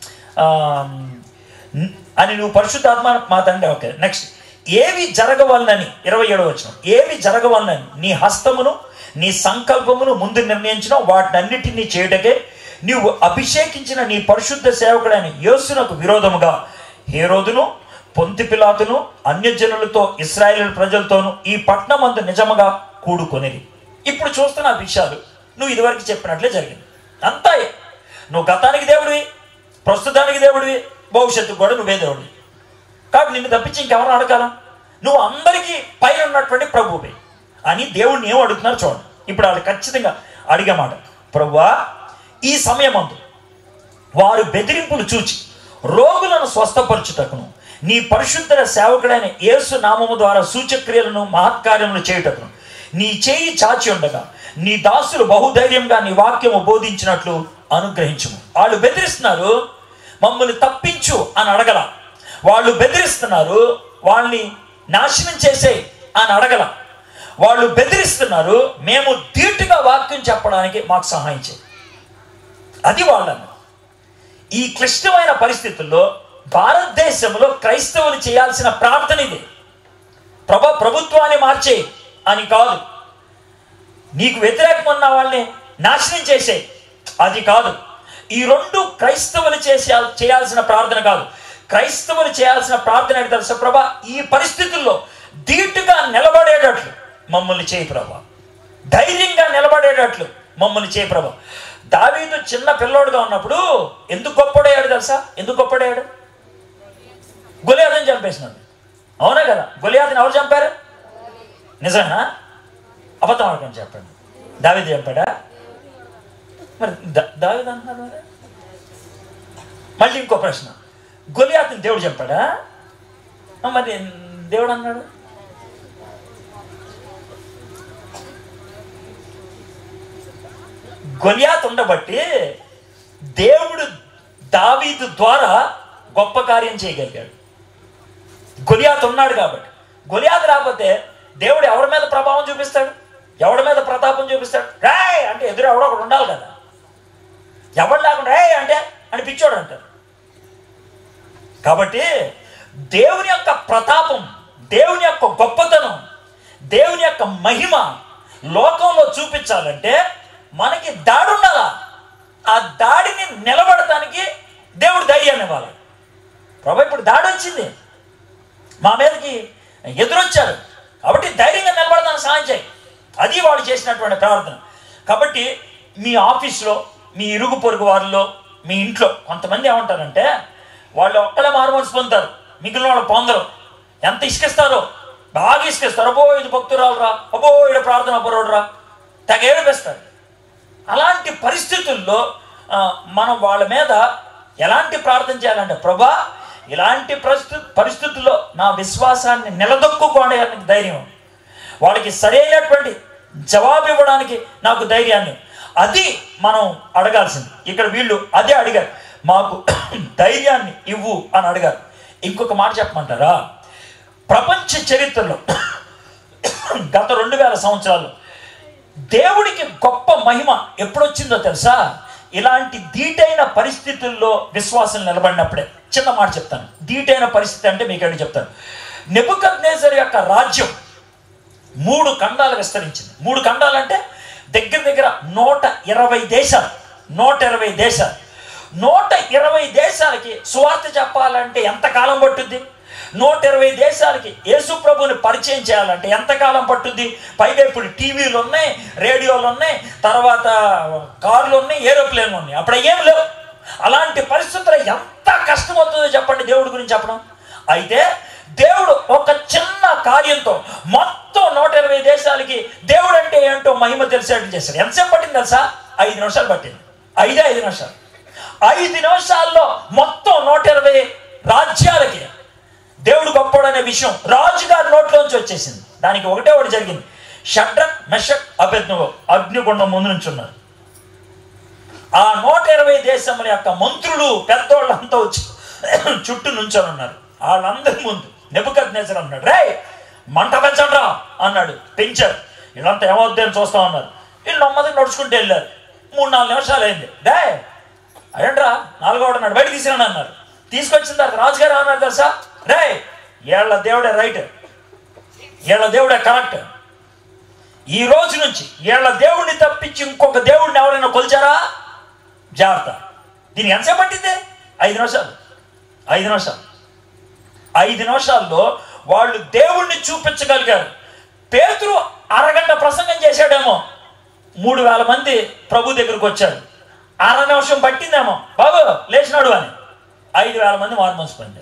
అని నువ్వు పరిశుద్ధాత్మ మా తండ్రి ఓకే నెక్స్ట్ ఏవి జరగవలనని ఇరవై ఏడవ వచ్చిన ఏవి జరగవలనని నీ హస్తమును నీ సంకల్పమును ముందు నిర్ణయించిన వాటినన్నిటినీ చేయుటకే నీవు అభిషేకించిన నీ పరిశుద్ధ సేవకుడైన యేసునకు విరోధముగా హేరోదును పొంతి పిలాతును అన్యజనులతో ఇస్రాయేల్ ప్రజలతోనూ ఈ పట్టణమందు నిజముగా కూడుకొనిది ఇప్పుడు చూస్తున్న ఆ విషయాలు నువ్వు ఇదివరకు చెప్పినట్లే జరిగింది అంతా నువ్వు గతానికి దేవుడివి ప్రస్తుతానికి దేవుడివి భవిష్యత్తుకు కూడా నువ్వే దేవుడివి కాబట్టి నిన్ను తప్పించి ఇంకెవరు అడగాల నువ్వు అందరికీ పైన ఉన్నటువంటి ప్రభువే అని దేవుడిని ఏం అడుగుతున్నారు చూడండి ఇప్పుడు వాళ్ళు ఖచ్చితంగా అడిగే మాట ప్రభువా ఈ సమయమందు వారు బెదిరింపులు చూచి రోగులను స్వస్థపరచుటకును నీ పరిశుద్ధ సేవకుడైన యేసు నామము ద్వారా సూచక్రియలను మహత్కార్యములు చేయుటకును నీ చేయి చాచి ఉండగా నీ దాసులు బహుధైర్యంగా నీ వాక్యము బోధించినట్లు అనుగ్రహించుము వాళ్ళు బెదిరిస్తున్నారు మమ్మల్ని తప్పించు అని అడగల వాళ్ళు బెదిరిస్తున్నారు వాళ్ళని నాశనం చేసే అని అడగల వాళ్ళు బెదిరిస్తున్నారు మేము ధీటుగా వాక్యం చెప్పడానికి మాకు సహాయం చేయి అది వాళ్ళను ఈ క్లిష్టమైన పరిస్థితుల్లో భారతదేశంలో క్రైస్తవులు చేయాల్సిన ప్రార్థన ఇది ప్రభ ప్రభుత్వాన్ని మార్చే అని కాదు నీకు వ్యతిరేకం ఉన్న వాళ్ళని నాశనం చేసే అది కాదు ఈ రెండు క్రైస్తవులు చేసే చేయాల్సిన ప్రార్థన కాదు క్రైస్తవులు చేయాల్సిన ప్రార్థన ఏంటి తెలుసా ప్రభా ఈ పరిస్థితుల్లో ధీటుగా నిలబడేటట్లు మమ్మల్ని చేయి ప్రభా ధైర్యంగా నిలబడేటట్లు మమ్మల్ని చేయి ప్రభా దావీదు చిన్న పిల్లోడుగా ఉన్నప్పుడు ఎందుకు గొప్పడయ్యాడు తెలుసా ఎందుకు గొప్పడయ్యాడు గొలియాదని చంపేసినాడు అవునా కదా గొలియాదని ఎవరు చంపారు నిజమేనా అబద్ధం ఆడకని చెప్పండి దావీదు చెప్పాడా మరి దా- దావీదు అంటున్నారు మరి మళ్ళీ ఇంకో ప్రశ్న గొలియాతని దేవుడు చెప్పాడా ఆ, మరి దేవుడు అన్నాడు గొలియాత్ ఉండబట్టి దేవుడు దావీదు ద్వారా గొప్ప కార్యం చేయగలిగాడు గొలియాత్ ఉన్నాడు కాబట్టి గొలియాత్ రాకపోతే దేవుడు ఎవరి మీద ప్రభావం చూపిస్తాడు ఎవడి మీద ప్రతాపం చూపిస్తాడు రాయ్ అంటే ఎదురు ఎవడో ఒకడు ఉండాలి కదా ఎవడు లేకుండా రే అంటే అని పిచ్చోడు అంటారు కాబట్టి దేవుని యొక్క ప్రతాపం దేవుని యొక్క గొప్పతనం దేవుని యొక్క మహిమ లోకంలో చూపించాలంటే మనకి దాడి ఉండాలా ఆ దాడిని నిలబడటానికి దేవుడు ధైర్యాన్ని ఇవ్వాలి ప్రభా ఇప్పుడు దాడి వచ్చింది మా మీదకి ఎదురొచ్చారు కాబట్టి ధైర్యంగా నిలబడతాను సాయం చేయి అది వాళ్ళు చేసినటువంటి ప్రార్థన కాబట్టి మీ ఆఫీస్లో మీ ఇరుగు పొరుగు వారిలో మీ ఇంట్లో కొంతమంది ఏమంటారంటే వాళ్ళు ఒక్కడే మారుమనసు పొందుతారు మిగిలిన వాళ్ళు పొందరు ఎంత ఇసుకిస్తారో బాగా ఇసుకిస్తారు అబ్బో ఇది భక్తురాలు రా అబ్బో ఇది ప్రార్థన పరుడు రా తెగ ఏడిపిస్తారు అలాంటి పరిస్థితుల్లో ఆ, మనం వాళ్ళ మీద ఎలాంటి ప్రార్థన చేయాలంటే ప్రభా ఇలాంటి పరిస్థితి పరిస్థితుల్లో నా విశ్వాసాన్ని నిలదొక్కుకోవడానికి ధైర్యం వాళ్ళకి సరైనటువంటి జవాబు ఇవ్వడానికి నాకు ధైర్యాన్ని అది మనం అడగాల్సింది ఇక్కడ వీళ్ళు అదే అడిగారు మాకు ధైర్యాన్ని ఇవ్వు అని అడిగారు ఇంకొక మాట చెప్పమంటారా ప్రపంచ చరిత్రలో గత రెండు వేల సంవత్సరాలు దేవుడికి గొప్ప మహిమ ఎప్పుడొచ్చిందో తెలుసా ఇలాంటి ధీటైన పరిస్థితుల్లో విశ్వాసం నిలబడినప్పుడే చిన్న మాట చెప్తాను ధీటైన పరిస్థితి అంటే మీకు ఏంటి చెప్తాను నెబుకద్నేజర్ యొక్క రాజ్యం మూడు ఖండాలు విస్తరించింది మూడు ఖండాలు అంటే దగ్గర దగ్గర నూట ఇరవై దేశాలు నూట ఇరవై దేశాలు నూట ఇరవై దేశాలకి సువార్త చెప్పాలంటే ఎంతకాలం పట్టుద్ది నూట ఇరవై దేశాలకి యేసు ప్రభుని పరిచయం చేయాలంటే ఎంతకాలం పట్టుద్ది పైగా ఇప్పుడు టీవీలు ఉన్నాయి రేడియోలు ఉన్నాయి తర్వాత కార్లు ఉన్నాయి ఏరోప్లేన్లు ఉన్నాయి అప్పుడు ఏం లేవు అలాంటి పరిస్థితుల్లో ఎంత కష్టం అవుతుందో చెప్పండి దేవుడి గురించి చెప్పడం అయితే దేవుడు ఒక చిన్న కార్యంతో మొత్తం నూట ఇరవై దేశాలకి దేవుడు అంటే ఏంటో మహిమ తెలిసేట్టు చేశాడు ఎంతసేపు పట్టింది తెలుసా ఐదు నిమిషాలు పట్టింది ఐదే ఐదు నిమిషాలు ఐదు నిమిషాల్లో మొత్తం నూట ఇరవై రాజ్యాలకి దేవుడు గొప్పడు అనే విషయం రాజుగారి నోట్లోంచి వచ్చేసింది దానికి ఒకటే ఒకటి జరిగింది షడ్రక్ మెషక్ అభెజ్ఞ అగ్నిగుండం ముందు నుంచి ఉన్నారు ఆ నూట ఇరవై దేశముల యొక్క మంత్రులు పెద్దోళ్ళంతా వచ్చి చుట్టూ నుంచొని ఉన్నారు వాళ్ళందరి ముందు నెబుకద్ నేసర్ అన్నాడు రే మంట పెంచండి రా అన్నాడు పెంచారు వీళ్ళంతా ఏమవుద్ది అని చూస్తా ఉన్నారు వీళ్ళు నెమ్మదిగా నడుచుకుంటూ వెళ్ళారు మూడు నాలుగు నిమిషాలు అయింది డే అయ్యండ్రా నాలుగోడు అన్నాడు బయట తీసుకురాను అన్నారు తీసుకొచ్చిన తర్వాత రాజుగారు ఏమన్నారు తెలుసా రే వీళ్ళ దేవుడే రైట్ వీళ్ళ దేవుడే కరెక్ట్ ఈ రోజు నుంచి వీళ్ళ దేవుడిని తప్పించి ఇంకొక దేవుడిని ఎవరైనా కొలిచారా జాగ్రత్త దీనికి ఎంతసేపు పట్టింది ఐదు నిమిషాలు ఐదు నిమిషాలు ఐదు నిమిషాల్లో వాళ్ళు దేవుణ్ణి చూపించగలిగారు పేతురు అరగంట ప్రసంగం చేశాడేమో మూడు వేల మంది ప్రభు దగ్గరకు వచ్చారు అర నిమిషం పట్టిందేమో బాబు లేచినాడు అని ఐదు వేల మంది మారు మనసు పొందారు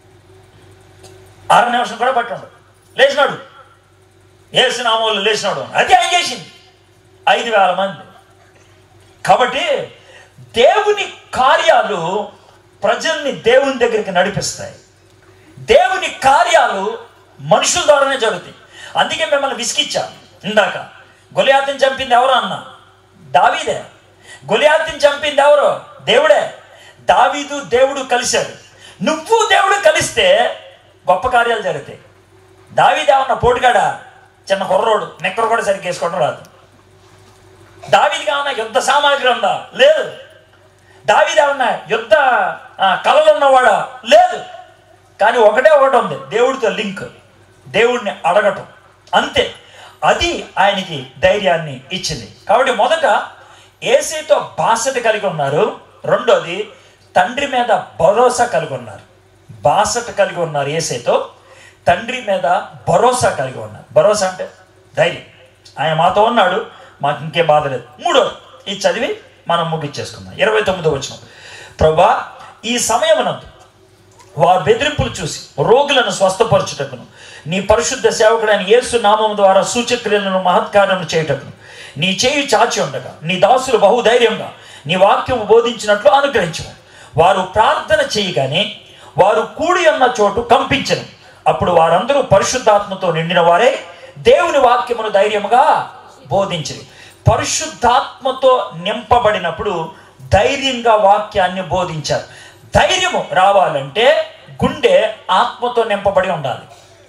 అర నిమిషం కూడా పట్టి ఉండదు లేచినాడు ఏసునామంలో లేచినాడు అని. అది ఆయన చేసింది ఐదు వేల మంది కాబట్టి దేవుని కార్యాలు ప్రజల్ని దేవుని దగ్గరికి నడిపిస్తాయి దేవుని కార్యాలు మనుషుల ద్వారానే జరుగుతాయి అందుకే మిమ్మల్ని విసిగిచ్చాను ఇందాక గొలియాతిని చంపింది ఎవరు అన్న దావీదే గొలియాతిని చంపింది ఎవరు దేవుడే దావీదు దేవుడు కలిశాడు నువ్వు దేవుడు కలిస్తే గొప్ప కార్యాలు జరుగుతాయి దావీదేమన్న పోటుగాడా చిన్న కుర్రోడు నెక్కరు కూడా సరిగ్గా వేసుకోవడం రాదు దావీదిగా ఉన్న యుద్ధ సామాగ్రి ఉందా లేదు దావీది ఏమన్నా యుద్ధ ఆ, కళలు ఉన్నవాడా లేదు కానీ ఒకటే ఒకటి ఉంది దేవుడితో లింక్ దేవుడిని అడగటం అంతే అది ఆయనకి ధైర్యాన్ని ఇచ్చింది కాబట్టి మొదట ఏసీతో బాసట కలిగి ఉన్నారు రెండోది తండ్రి మీద భరోసా కలిగి ఉన్నారు బాసట కలిగి ఉన్నారు ఏసైతో తండ్రి మీద భరోసా కలిగి ఉన్నారు భరోసా అంటే ధైర్యం ఆయన మాతో ఉన్నాడు మాకు ఇంకే బాధ లేదు మూడోది ఇది చదివి మనం ముగిచ్చేసుకుందాం ఇరవై తొమ్మిదో వచ్చిన ప్రభా ఈ సమయమునందు వారి బెదిరింపులు చూసి రోగులను స్వస్థపరచుటకును నీ పరిశుద్ధ సేవకుడైన యేసు నామం ద్వారా సూచక్రియలను మహత్కార్యము చేయుటకును నీ చేయి చాచి ఉండగా నీ దాసులు బహుధైర్యంగా నీ వాక్యము బోధించినట్లు అనుగ్రహించము వారు ప్రార్థన చేయగానే వారు కూడి ఉన్న చోటు కంపించను అప్పుడు వారందరూ పరిశుద్ధాత్మతో నిండిన వారే దేవుని వాక్యమును ధైర్యముగా బోధించరు పరిశుద్ధాత్మతో నింపబడినప్పుడు ధైర్యంగా వాక్యాన్ని బోధించారు ధైర్యము రావాలంటే గుండె ఆత్మతో నింపబడి ఉండాలి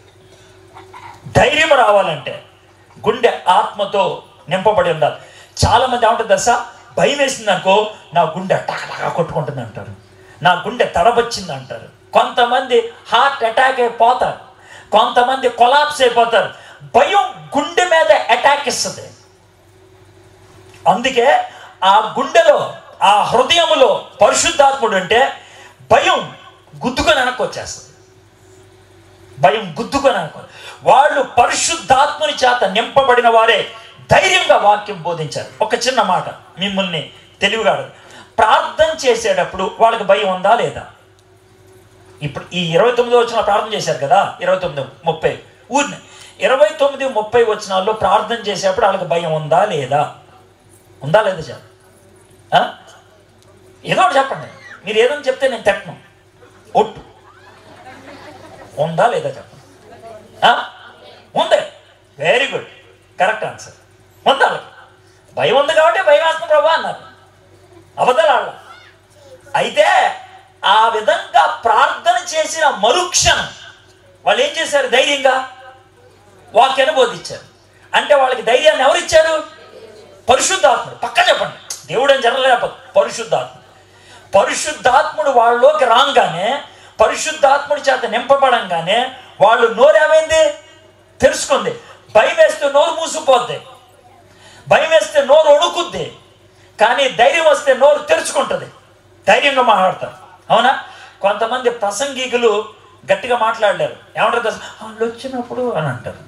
ధైర్యం రావాలంటే గుండె ఆత్మతో నింపబడి ఉండాలి చాలా మంది ఏమంటారు దశ భయం వేసింది అనుకో నా గుండె టకటకా కొట్టుకుంటుంది అంటారు నా గుండె తడబొచ్చింది అంటారు కొంతమంది హార్ట్ అటాక్ అయిపోతారు కొంతమంది కొలాప్స్ అయిపోతారు భయం గుండె మీద అటాక్ ఇస్తుంది అందుకే ఆ గుండెలో ఆ హృదయములో పరిశుద్ధాత్ముడు అంటే భయం గుద్దుకొని వెనక్కి వచ్చేస్తుంది భయం గుద్దుకొని అనుకో వాళ్ళు పరిశుద్ధాత్ముని చేత నింపబడిన వారే ధైర్యంగా వాక్యం బోధించారు ఒక చిన్న మాట మిమ్మల్ని తెలివిగా అడగ- ప్రార్థన చేసేటప్పుడు వాళ్ళకి భయం ఉందా లేదా ఇప్పుడు ఈ ఇరవై తొమ్మిది వచ్చిన ప్రార్థన చేశారు కదా ఇరవై తొమ్మిది ముప్పై ఊరిని ఇరవై తొమ్మిది ముప్పై వచ్చినాల్లో ప్రార్థన చేసేటప్పుడు వాళ్ళకి భయం ఉందా లేదా ఉందా లేదా సార్ ఆ? ఏదో ఒకటి చెప్పండి మీరు ఏదో చెప్తే నేను తిట్టను ఒట్టు ఉందా లేదా చెప్పండి ఆ? ఉంది వెరీ గుడ్ కరెక్ట్ ఆన్సర్ ఉంది వాళ్ళకి భయం ఉంది కాబట్టి భయం వేస్తుంది ప్రభా అన్నారు అబద్ధాలు ఆడ అయితే ఆ విధంగా ప్రార్థన చేసిన మరుక్షణం వాళ్ళు ఏం చేశారు ధైర్యంగా వాక్యాన్ని బోధించారు అంటే వాళ్ళకి ధైర్యాన్ని ఎవరు ఇచ్చారు పరిశుద్ధాత్ముడు పక్క చెప్పండి దేవుడు అని జరగలేకపోతే పరిశుద్ధాత్మ పరిశుద్ధాత్ముడు వాళ్ళలోకి రాగానే పరిశుద్ధాత్ముడి చేత నింపబడంగానే వాళ్ళు నోరేమైంది తెలుసుకుంది భయం వేస్తే నోరు మూసుకుపోద్ది భయం వేస్తే నోరు వణుకుద్ది కానీ ధైర్యం వస్తే నోరు తెరుచుకుంటుంది ధైర్యంగా మాట్లాడతారు అవునా కొంతమంది ప్రసంగికులు గట్టిగా మాట్లాడలేరు ఏమంటారు తెలుసా? వాళ్ళు వచ్చినప్పుడు అని అంటారు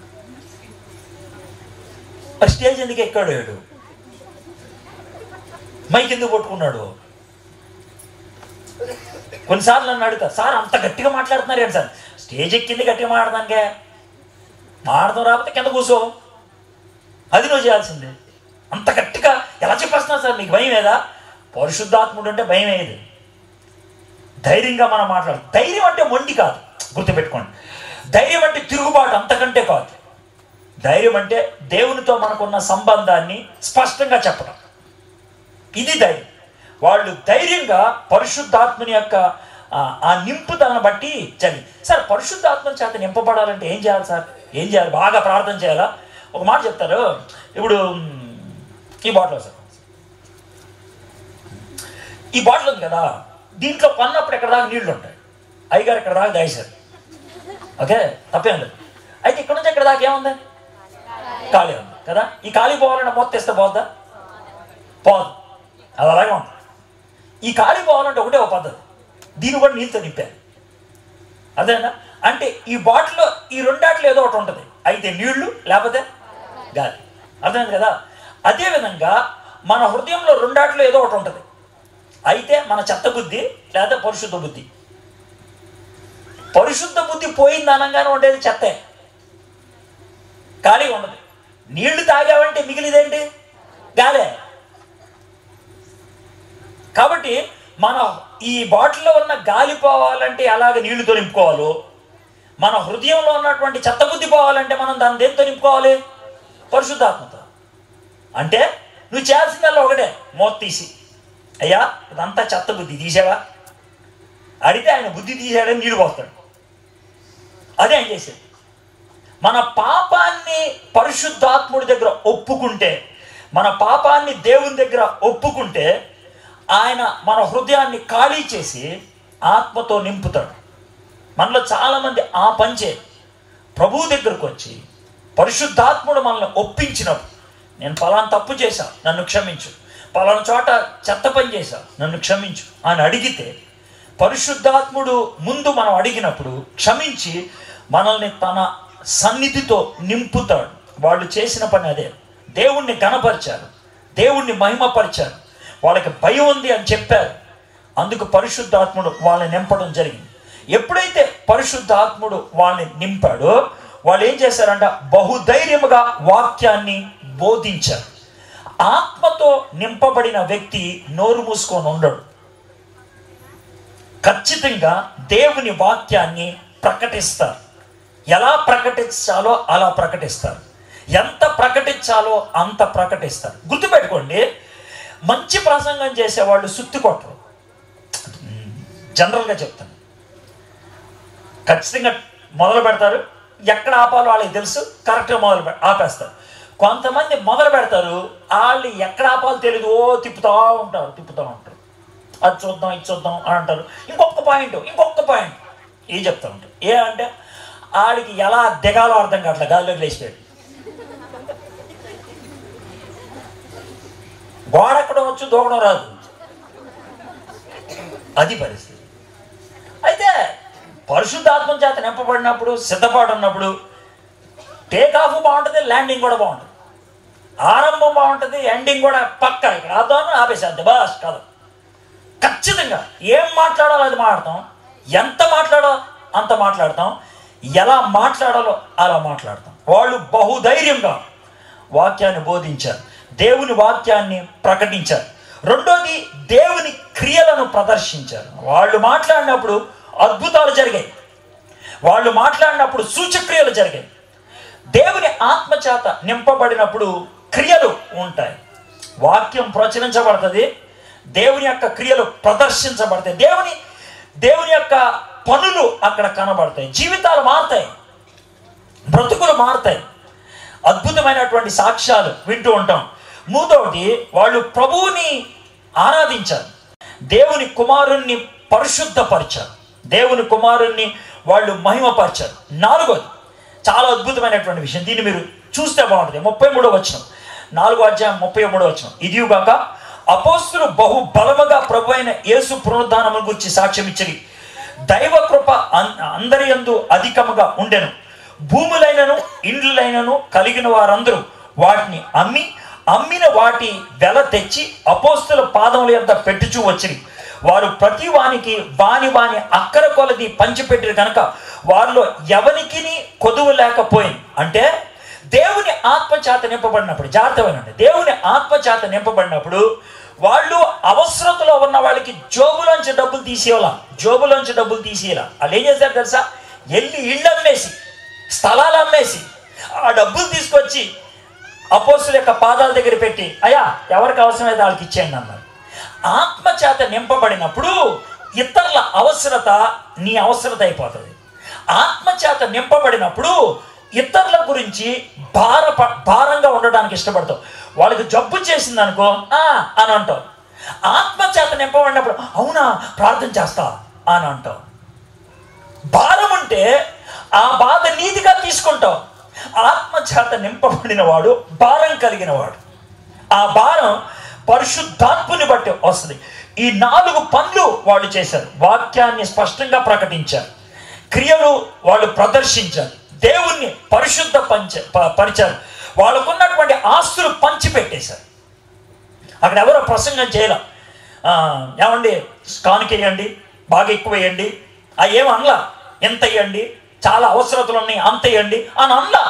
మరి స్టేజ్ ఎందుకు ఎక్కాడు వీడు మైక్ ఎందుకు పట్టుకున్నాడు కొన్నిసార్లు నన్ను అడుగుతా సార్ అంత గట్టిగా మాట్లాడుతున్నారు ఏంటి సార్ స్టేజ్ ఎక్కింది గట్టిగా మాట్లాడదానికే మాడదాం రాకపోతే కింద కూర్చో అది నువ్వు చేయాల్సిందే అంత గట్టిగా ఎలా చెప్పేస్తున్నావు సార్ నీకు భయం ఏదా పరిశుద్ధాత్ముడు అంటే భయం ఏది ధైర్యంగా మనం మాట్లాడు ధైర్యం అంటే మొండి కాదు గుర్తుపెట్టుకోండి ధైర్యం అంటే తిరుగుబాటు అంతకంటే కాదు ధైర్యం అంటే దేవునితో మనకున్న సంబంధాన్ని స్పష్టంగా చెప్పడం ఇది ధైర్యం వాళ్ళు ధైర్యంగా పరిశుద్ధాత్మని యొక్క ఆ, ఆ నింపుదలను బట్టి చదివి సార్ పరిశుద్ధాత్మ చేత నింపబడాలంటే ఏం చేయాలి సార్ ఏం చేయాలి బాగా ప్రార్థన చేయాలా ఒక మాట చెప్తారు ఇప్పుడు మ్, ఈ బాటిల్ సార్ ఈ బాటిల్ ఉంది కదా దీంట్లో కొన్నప్పుడు ఎక్కడ దాకా నీళ్లు ఉంటాయి అయ్యగారు ఎక్కడ దాకా దాయిశారు ఓకే తప్పేం లేదు అయితే ఇక్కడ నుంచి ఎక్కడ దాకా ఏముంది ఖాళీ ఉంది కదా ఈ ఖాళీ పోవాలంటే మొత్తం ఇస్తే పోద్దా పోదు అది అలాగే ఉంటుంది ఈ ఖాళీ పోవాలంటే ఒకటే ఒక పద్ధతి దీన్ని కూడా నీళ్ళతో నింపారు అదేనా అంటే ఈ బాటిల్లో ఈ రెండాట్లు ఏదో ఒకటి ఉంటుంది అయితే నీళ్లు లేకపోతే గాలి అర్థమైంది కదా అదేవిధంగా మన హృదయంలో రెండాట్లో ఏదో ఒకటి ఉంటుంది అయితే మన చెత్త బుద్ధి లేదా పరిశుద్ధ బుద్ధి పరిశుద్ధ బుద్ధి పోయింది అనగానే ఉండేది చెత్తే ఖాళీ ఉండదు నీళ్లు తాగావంటే మిగిలిదేంటి గాలే కాబట్టి మన ఈ బాటిల్లో ఉన్న గాలి పోవాలంటే ఎలాగ నీళ్లుతో నింపుకోవాలో మన హృదయంలో ఉన్నటువంటి చెత్త బుద్ధి పోవాలంటే మనం దాన్ని దేంతో నింపుకోవాలి పరిశుద్ధాత్మతో అంటే నువ్వు చేయాల్సిందల్లా ఒకటే మోత తీసి అయ్యా ఇదంతా చెత్త బుద్ధి తీసావా అడిగితే ఆయన బుద్ధి తీసాడని నీళ్ళు పోస్తాడు అదే ఆయన చేసేది మన పాపాన్ని పరిశుద్ధాత్ముడి దగ్గర ఒప్పుకుంటే మన పాపాన్ని దేవుని దగ్గర ఒప్పుకుంటే ఆయన మన హృదయాన్ని ఖాళీ చేసి ఆత్మతో నింపుతాడు మనలో చాలామంది ఆ పంచే ప్రభువు దగ్గరకు వచ్చి పరిశుద్ధాత్ముడు మనల్ని ఒప్పించినప్పుడు నేను పలానా తప్పు చేశా నన్ను క్షమించు పలానా చోట చెత్త పని చేశా నన్ను క్షమించు అని అడిగితే పరిశుద్ధాత్ముడు ముందు మనం అడిగినప్పుడు క్షమించి మనల్ని తన సన్నిధితో నింపుతాడు వాళ్ళు చేసిన పని అదే దేవుణ్ణి గణపరిచారు దేవుణ్ణి మహిమపరిచారు వాళ్ళకి భయం ఉంది అని చెప్పారు అందుకు పరిశుద్ధాత్ముడు వాళ్ళని నింపడం జరిగింది ఎప్పుడైతే పరిశుద్ధాత్ముడు వాళ్ళని నింపాడో వాళ్ళు ఏం చేశారంట బహుధైర్యముగా వాక్యాన్ని బోధించారు ఆత్మతో నింపబడిన వ్యక్తి నోరు మూసుకొని ఉండడు ఖచ్చితంగా దేవుని వాక్యాన్ని ప్రకటిస్తారు ఎలా ప్రకటించాలో అలా ప్రకటిస్తారు ఎంత ప్రకటించాలో అంత ప్రకటిస్తారు గుర్తుపెట్టుకోండి మంచి ప్రసంగం చేసేవాళ్ళు సుత్తి కొట్టరు జనరల్గా చెప్తాను ఖచ్చితంగా మొదలు పెడతారు ఎక్కడ ఆపాలో వాళ్ళకి తెలుసు కరెక్ట్గా మొదలు పె ఆపేస్తారు కొంతమంది మొదలు పెడతారు వాళ్ళు ఎక్కడ ఆపాలో తెలియదు ఓ తిప్పుతూ ఉంటారు తిప్పుతూ ఉంటారు అది చూద్దాం ఇది చూద్దాం అని అంటారు ఇంకొక పాయింట్ ఇంకొక పాయింట్ ఏ చెప్తా ఉంటారు ఏ అంటే ఆడికి ఎలా దిగాలో అర్థం కావట్లే గాలిలోకి లేచిపోయాడు గోడెక్కడం వచ్చు దూకడం రాదు అది పరిస్థితి అయితే పరిశుద్ధాత్మ చేత నింపబడినప్పుడు సిద్ధపాటు ఉన్నప్పుడు టేక్ ఆఫ్ బాగుంటుంది ల్యాండింగ్ కూడా బాగుంటుంది ఆరంభం బాగుంటుంది ఎండింగ్ కూడా పక్క ఇక్కడ ఆద్దాను ఆపేసేద్ది బాస్ కాదు ఖచ్చితంగా ఏం మాట్లాడాలో అది మాట్లాడతాం ఎంత మాట్లాడాలో అంత మాట్లాడతాం ఎలా మాట్లాడాలో అలా మాట్లాడతాం వాళ్ళు బహుధైర్యంగా వాక్యాన్ని బోధించారు దేవుని వాక్యాన్ని ప్రకటించారు రెండోది దేవుని క్రియలను ప్రదర్శించారు వాళ్ళు మాట్లాడినప్పుడు అద్భుతాలు జరిగాయి వాళ్ళు మాట్లాడినప్పుడు సూచక్రియలు జరిగాయి దేవుని ఆత్మచేత నింపబడినప్పుడు క్రియలు ఉంటాయి వాక్యం ప్రచురించబడుతుంది దేవుని యొక్క క్రియలు ప్రదర్శించబడతాయి దేవుని దేవుని యొక్క పనులు అక్కడ కనబడతాయి జీవితాలు మారుతాయి బ్రతుకులు మారుతాయి అద్భుతమైనటువంటి సాక్ష్యాలు వింటూ ఉంటాం మూడవది వాళ్ళు ప్రభువుని ఆరాధించారు దేవుని కుమారుణ్ణి పరిశుద్ధపరిచారు దేవుని కుమారుణ్ణి వాళ్ళు మహిమపరిచారు నాలుగోది చాలా అద్భుతమైనటువంటి విషయం దీన్ని మీరు చూస్తే బాగుంటుంది ముప్పై మూడో వచనం నాలుగో అధ్యాయం ముప్పై మూడో వచనం ఇదిగాక అపోస్తులు బహు బలముగా ప్రభు అయిన యేసు పునరుద్ధానము గురించి సాక్ష్యం ఇచ్చరి దైవ కృప అన్- అందరి యందు అధికముగా ఉండెను భూములైనను ఇండ్లైనను కలిగిన వారందరూ వాటిని అమ్మి అమ్మిన వాటి వెల తెచ్చి అపోస్తుల పాదముల యొక్క పెట్టుచూ వచ్చిరి వారు ప్రతి వానికి వాని వాని అక్కర కొలది పంచిపెట్టిరు కనుక వారిలో ఎవరికి కొదువు లేకపోయింది అంటే దేవుని ఆత్మచేత నింపబడినప్పుడు జాగ్రత్తమైనండి దేవుని ఆత్మచేత నింపబడినప్పుడు వాళ్ళు అవసరతలో ఉన్న వాళ్ళకి జోబులోంచి డబ్బులు తీసేయాల జోబులోంచి డబ్బులు తీసేయాల వాళ్ళు ఏం చేశారు తెలుసా వెళ్ళి ఇళ్ళు అమ్మేసి స్థలాలు అమ్మేసి ఆ డబ్బులు తీసుకొచ్చి అపోస్తుల యొక్క పాదాల దగ్గర పెట్టి అయ్యా ఎవరికి అవసరమైతే వాళ్ళకి ఇచ్చేయండి అన్నారు ఆత్మచేత నింపబడినప్పుడు ఇతరుల అవసరత నీ అవసరత అయిపోతుంది ఆత్మచేత నింపబడినప్పుడు ఇతరుల గురించి భార భారంగా ఉండడానికి ఇష్టపడతావు వాళ్ళకి జబ్బు చేసింది అనుకో "ఆ" అని అంటావు ఆత్మచేత నింపబడినప్పుడు అవునా ప్రార్థన చేస్తా అని అంటావు భారం ఉంటే ఆ బాధ నీతిగా తీసుకుంటావు ఆత్మచేత నింపబడిన వాడు భారం కలిగిన వాడు ఆ భారం పరిశుద్ధాత్ముని బట్టి వస్తుంది ఈ నాలుగు పనులు వాళ్ళు చేశారు వాక్యాన్ని స్పష్టంగా ప్రకటించారు క్రియలు వాళ్ళు ప్రదర్శించారు దేవుణ్ణి పరిశుద్ధ పంచ ప- పరిచారు వాళ్ళకున్నటువంటి ఆస్తులు పంచిపెట్టేశారు అక్కడ ఎవరో ప్రసంగం చేయాల ఏమండి కానుక వేయండి బాగా ఎక్కువ వేయండి ఆ ఏం అనలా ఎంత వేయండి చాలా అవసరతలు ఉన్నాయి అంత వేయండి అని అనలా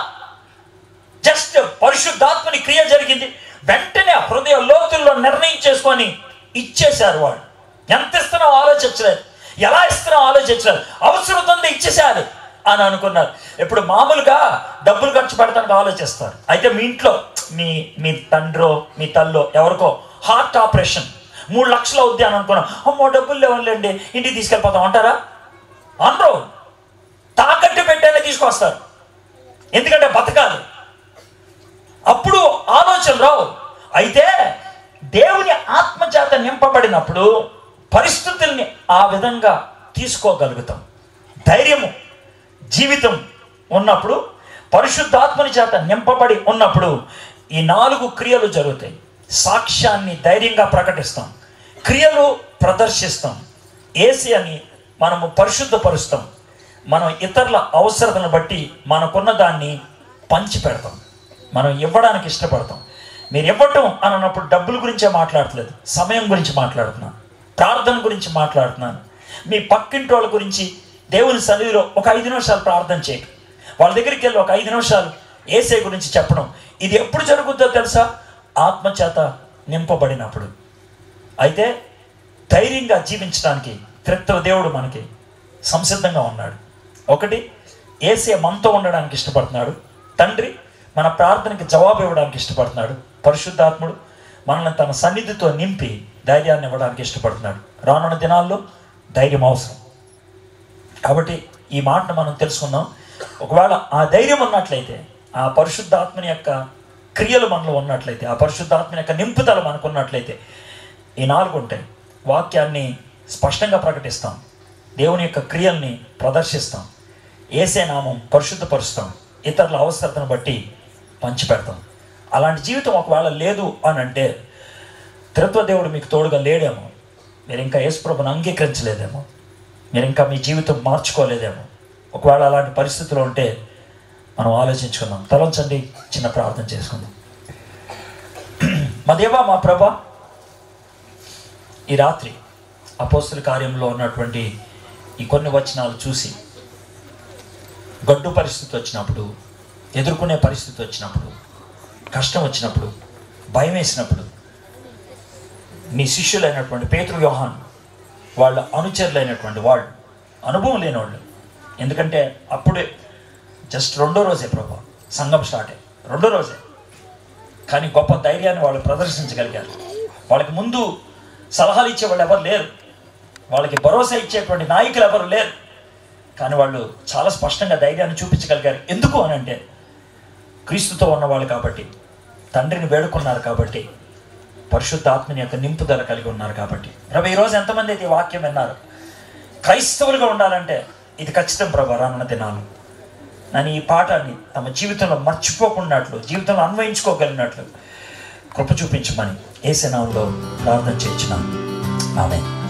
జస్ట్ పరిశుద్ధాత్మని క్రియ జరిగింది వెంటనే ఆ హృదయ లోతుల్లో నిర్ణయం చేసుకొని ఇచ్చేశారు వాళ్ళు ఎంత ఇస్తున్నావు ఆలోచించలేదు ఎలా ఇస్తున్నావు ఆలోచించలేదు అవసరం ఉంది ఇచ్చేసారు అని అనుకున్నారు ఇప్పుడు మామూలుగా డబ్బులు ఖర్చు పెడతానికి ఆలోచిస్తారు అయితే మీ ఇంట్లో మీ మీ తండ్రో మీ తల్లో ఎవరికో హార్ట్ ఆపరేషన్ మూడు లక్షలు అవుద్ది అని అనుకున్నాం అమ్మో డబ్బులు లేవులేండి ఇంటికి తీసుకెళ్ళిపోతాం అంటారా అనరు తాకట్టు పెట్టేనే తీసుకొస్తారు ఎందుకంటే బతకాలి అప్పుడు ఆలోచన రావు అయితే దేవుని ఆత్మచేత నింపబడినప్పుడు పరిస్థితుల్ని ఆ విధంగా తీసుకోగలుగుతాం ధైర్యము జీవితం ఉన్నప్పుడు పరిశుద్ధాత్మని చేత నింపబడి ఉన్నప్పుడు ఈ నాలుగు క్రియలు జరుగుతాయి సాక్ష్యాన్ని ధైర్యంగా ప్రకటిస్తాం క్రియలు ప్రదర్శిస్తాం ఏసి అని మనము పరిశుద్ధపరుస్తాం మనం ఇతరుల అవసరతను బట్టి మనకున్న దాన్ని పంచి పెడతాం మనం ఇవ్వడానికి ఇష్టపడతాం మీరు ఇవ్వటం అని అన్నప్పుడు డబ్బుల గురించే మాట్లాడట్లేదు సమయం గురించి మాట్లాడుతున్నాను ప్రార్థన గురించి మాట్లాడుతున్నాను మీ పక్కింటి వాళ్ళ గురించి దేవుని సన్నిధిలో ఒక ఐదు నిమిషాలు ప్రార్థన చేయటం వాళ్ళ దగ్గరికి వెళ్ళి ఒక ఐదు నిమిషాలు ఏసే గురించి చెప్పడం ఇది ఎప్పుడు జరుగుతుందో తెలుసా ఆత్మచేత నింపబడినప్పుడు అయితే ధైర్యంగా జీవించడానికి క్రిస్తవ దేవుడు మనకి సంసిద్ధంగా ఉన్నాడు ఒకటి ఏసే మనతో ఉండడానికి ఇష్టపడుతున్నాడు తండ్రి మన ప్రార్థనకి జవాబు ఇవ్వడానికి ఇష్టపడుతున్నాడు పరిశుద్ధాత్ముడు మనల్ని తన సన్నిధితో నింపి ధైర్యాన్ని ఇవ్వడానికి ఇష్టపడుతున్నాడు రానున్న దినాల్లో ధైర్యం అవసరం కాబట్టి ఈ మాటను మనం తెలుసుకుందాం ఒకవేళ ఆ ధైర్యం ఉన్నట్లయితే ఆ పరిశుద్ధాత్మని యొక్క క్రియలు మనలో ఉన్నట్లయితే ఆ పరిశుద్ధాత్మని యొక్క నింపుదల మనకు ఉన్నట్లయితే ఈ నాలుగు ఉంటాయి వాక్యాన్ని స్పష్టంగా ప్రకటిస్తాం దేవుని యొక్క క్రియల్ని ప్రదర్శిస్తాం ఏసే నామం పరిశుద్ధపరుస్తాం ఇతరుల అవసరతను బట్టి పంచిపెడతాం అలాంటి జీవితం ఒకవేళ లేదు అని అంటే త్రిత్వ దేవుడు మీకు తోడుగా లేడేమో మీరు ఇంకా యేసుప్రభుని అంగీకరించలేదేమో మీరు ఇంకా మీ జీవితం మార్చుకోలేదేమో ఒకవేళ అలాంటి పరిస్థితులు ఉంటే మనం ఆలోచించుకుందాం తలంచండి చిన్న ప్రార్థన చేసుకుందాం మా దేవా మా ప్రభ ఈ రాత్రి అపోస్తుల కార్యంలో ఉన్నటువంటి ఈ కొన్ని వచనాలు చూసి గడ్డు పరిస్థితి వచ్చినప్పుడు ఎదుర్కొనే పరిస్థితి వచ్చినప్పుడు కష్టం వచ్చినప్పుడు భయం వేసినప్పుడు నీ శిష్యులైనటువంటి పేతృ వ్యూహాన్ వాళ్ళ అనుచరులైనటువంటి వాళ్ళు అనుభవం లేని వాళ్ళు ఎందుకంటే అప్పుడే జస్ట్ రెండో రోజే ప్రభా సంఘం స్టార్ట్ అయ్యి రెండో రోజే కానీ గొప్ప ధైర్యాన్ని వాళ్ళు ప్రదర్శించగలిగారు వాళ్ళకి ముందు సలహాలు ఇచ్చే వాళ్ళు ఎవరు లేరు వాళ్ళకి భరోసా ఇచ్చేటువంటి నాయకులు ఎవరు లేరు కానీ వాళ్ళు చాలా స్పష్టంగా ధైర్యాన్ని చూపించగలిగారు ఎందుకు అని అంటే క్రీస్తుతో ఉన్నవాళ్ళు కాబట్టి తండ్రిని వేడుకున్నారు కాబట్టి పరిశుద్ధ ఆత్మని యొక్క నింపుదల కలిగి ఉన్నారు కాబట్టి ప్రభు ఈరోజు ఎంతమంది అయితే ఈ వాక్యం విన్నారు క్రైస్తవులుగా ఉండాలంటే ఇది ఖచ్చితం ప్రభు రానున్న దినాలు నన్ను ఈ పాఠాన్ని తమ జీవితంలో మర్చిపోకున్నట్లు జీవితంలో అన్వయించుకోగలిగినట్లు కృప చూపించమని ఏసనాంలో ప్రార్థన చేయించిన ఆమె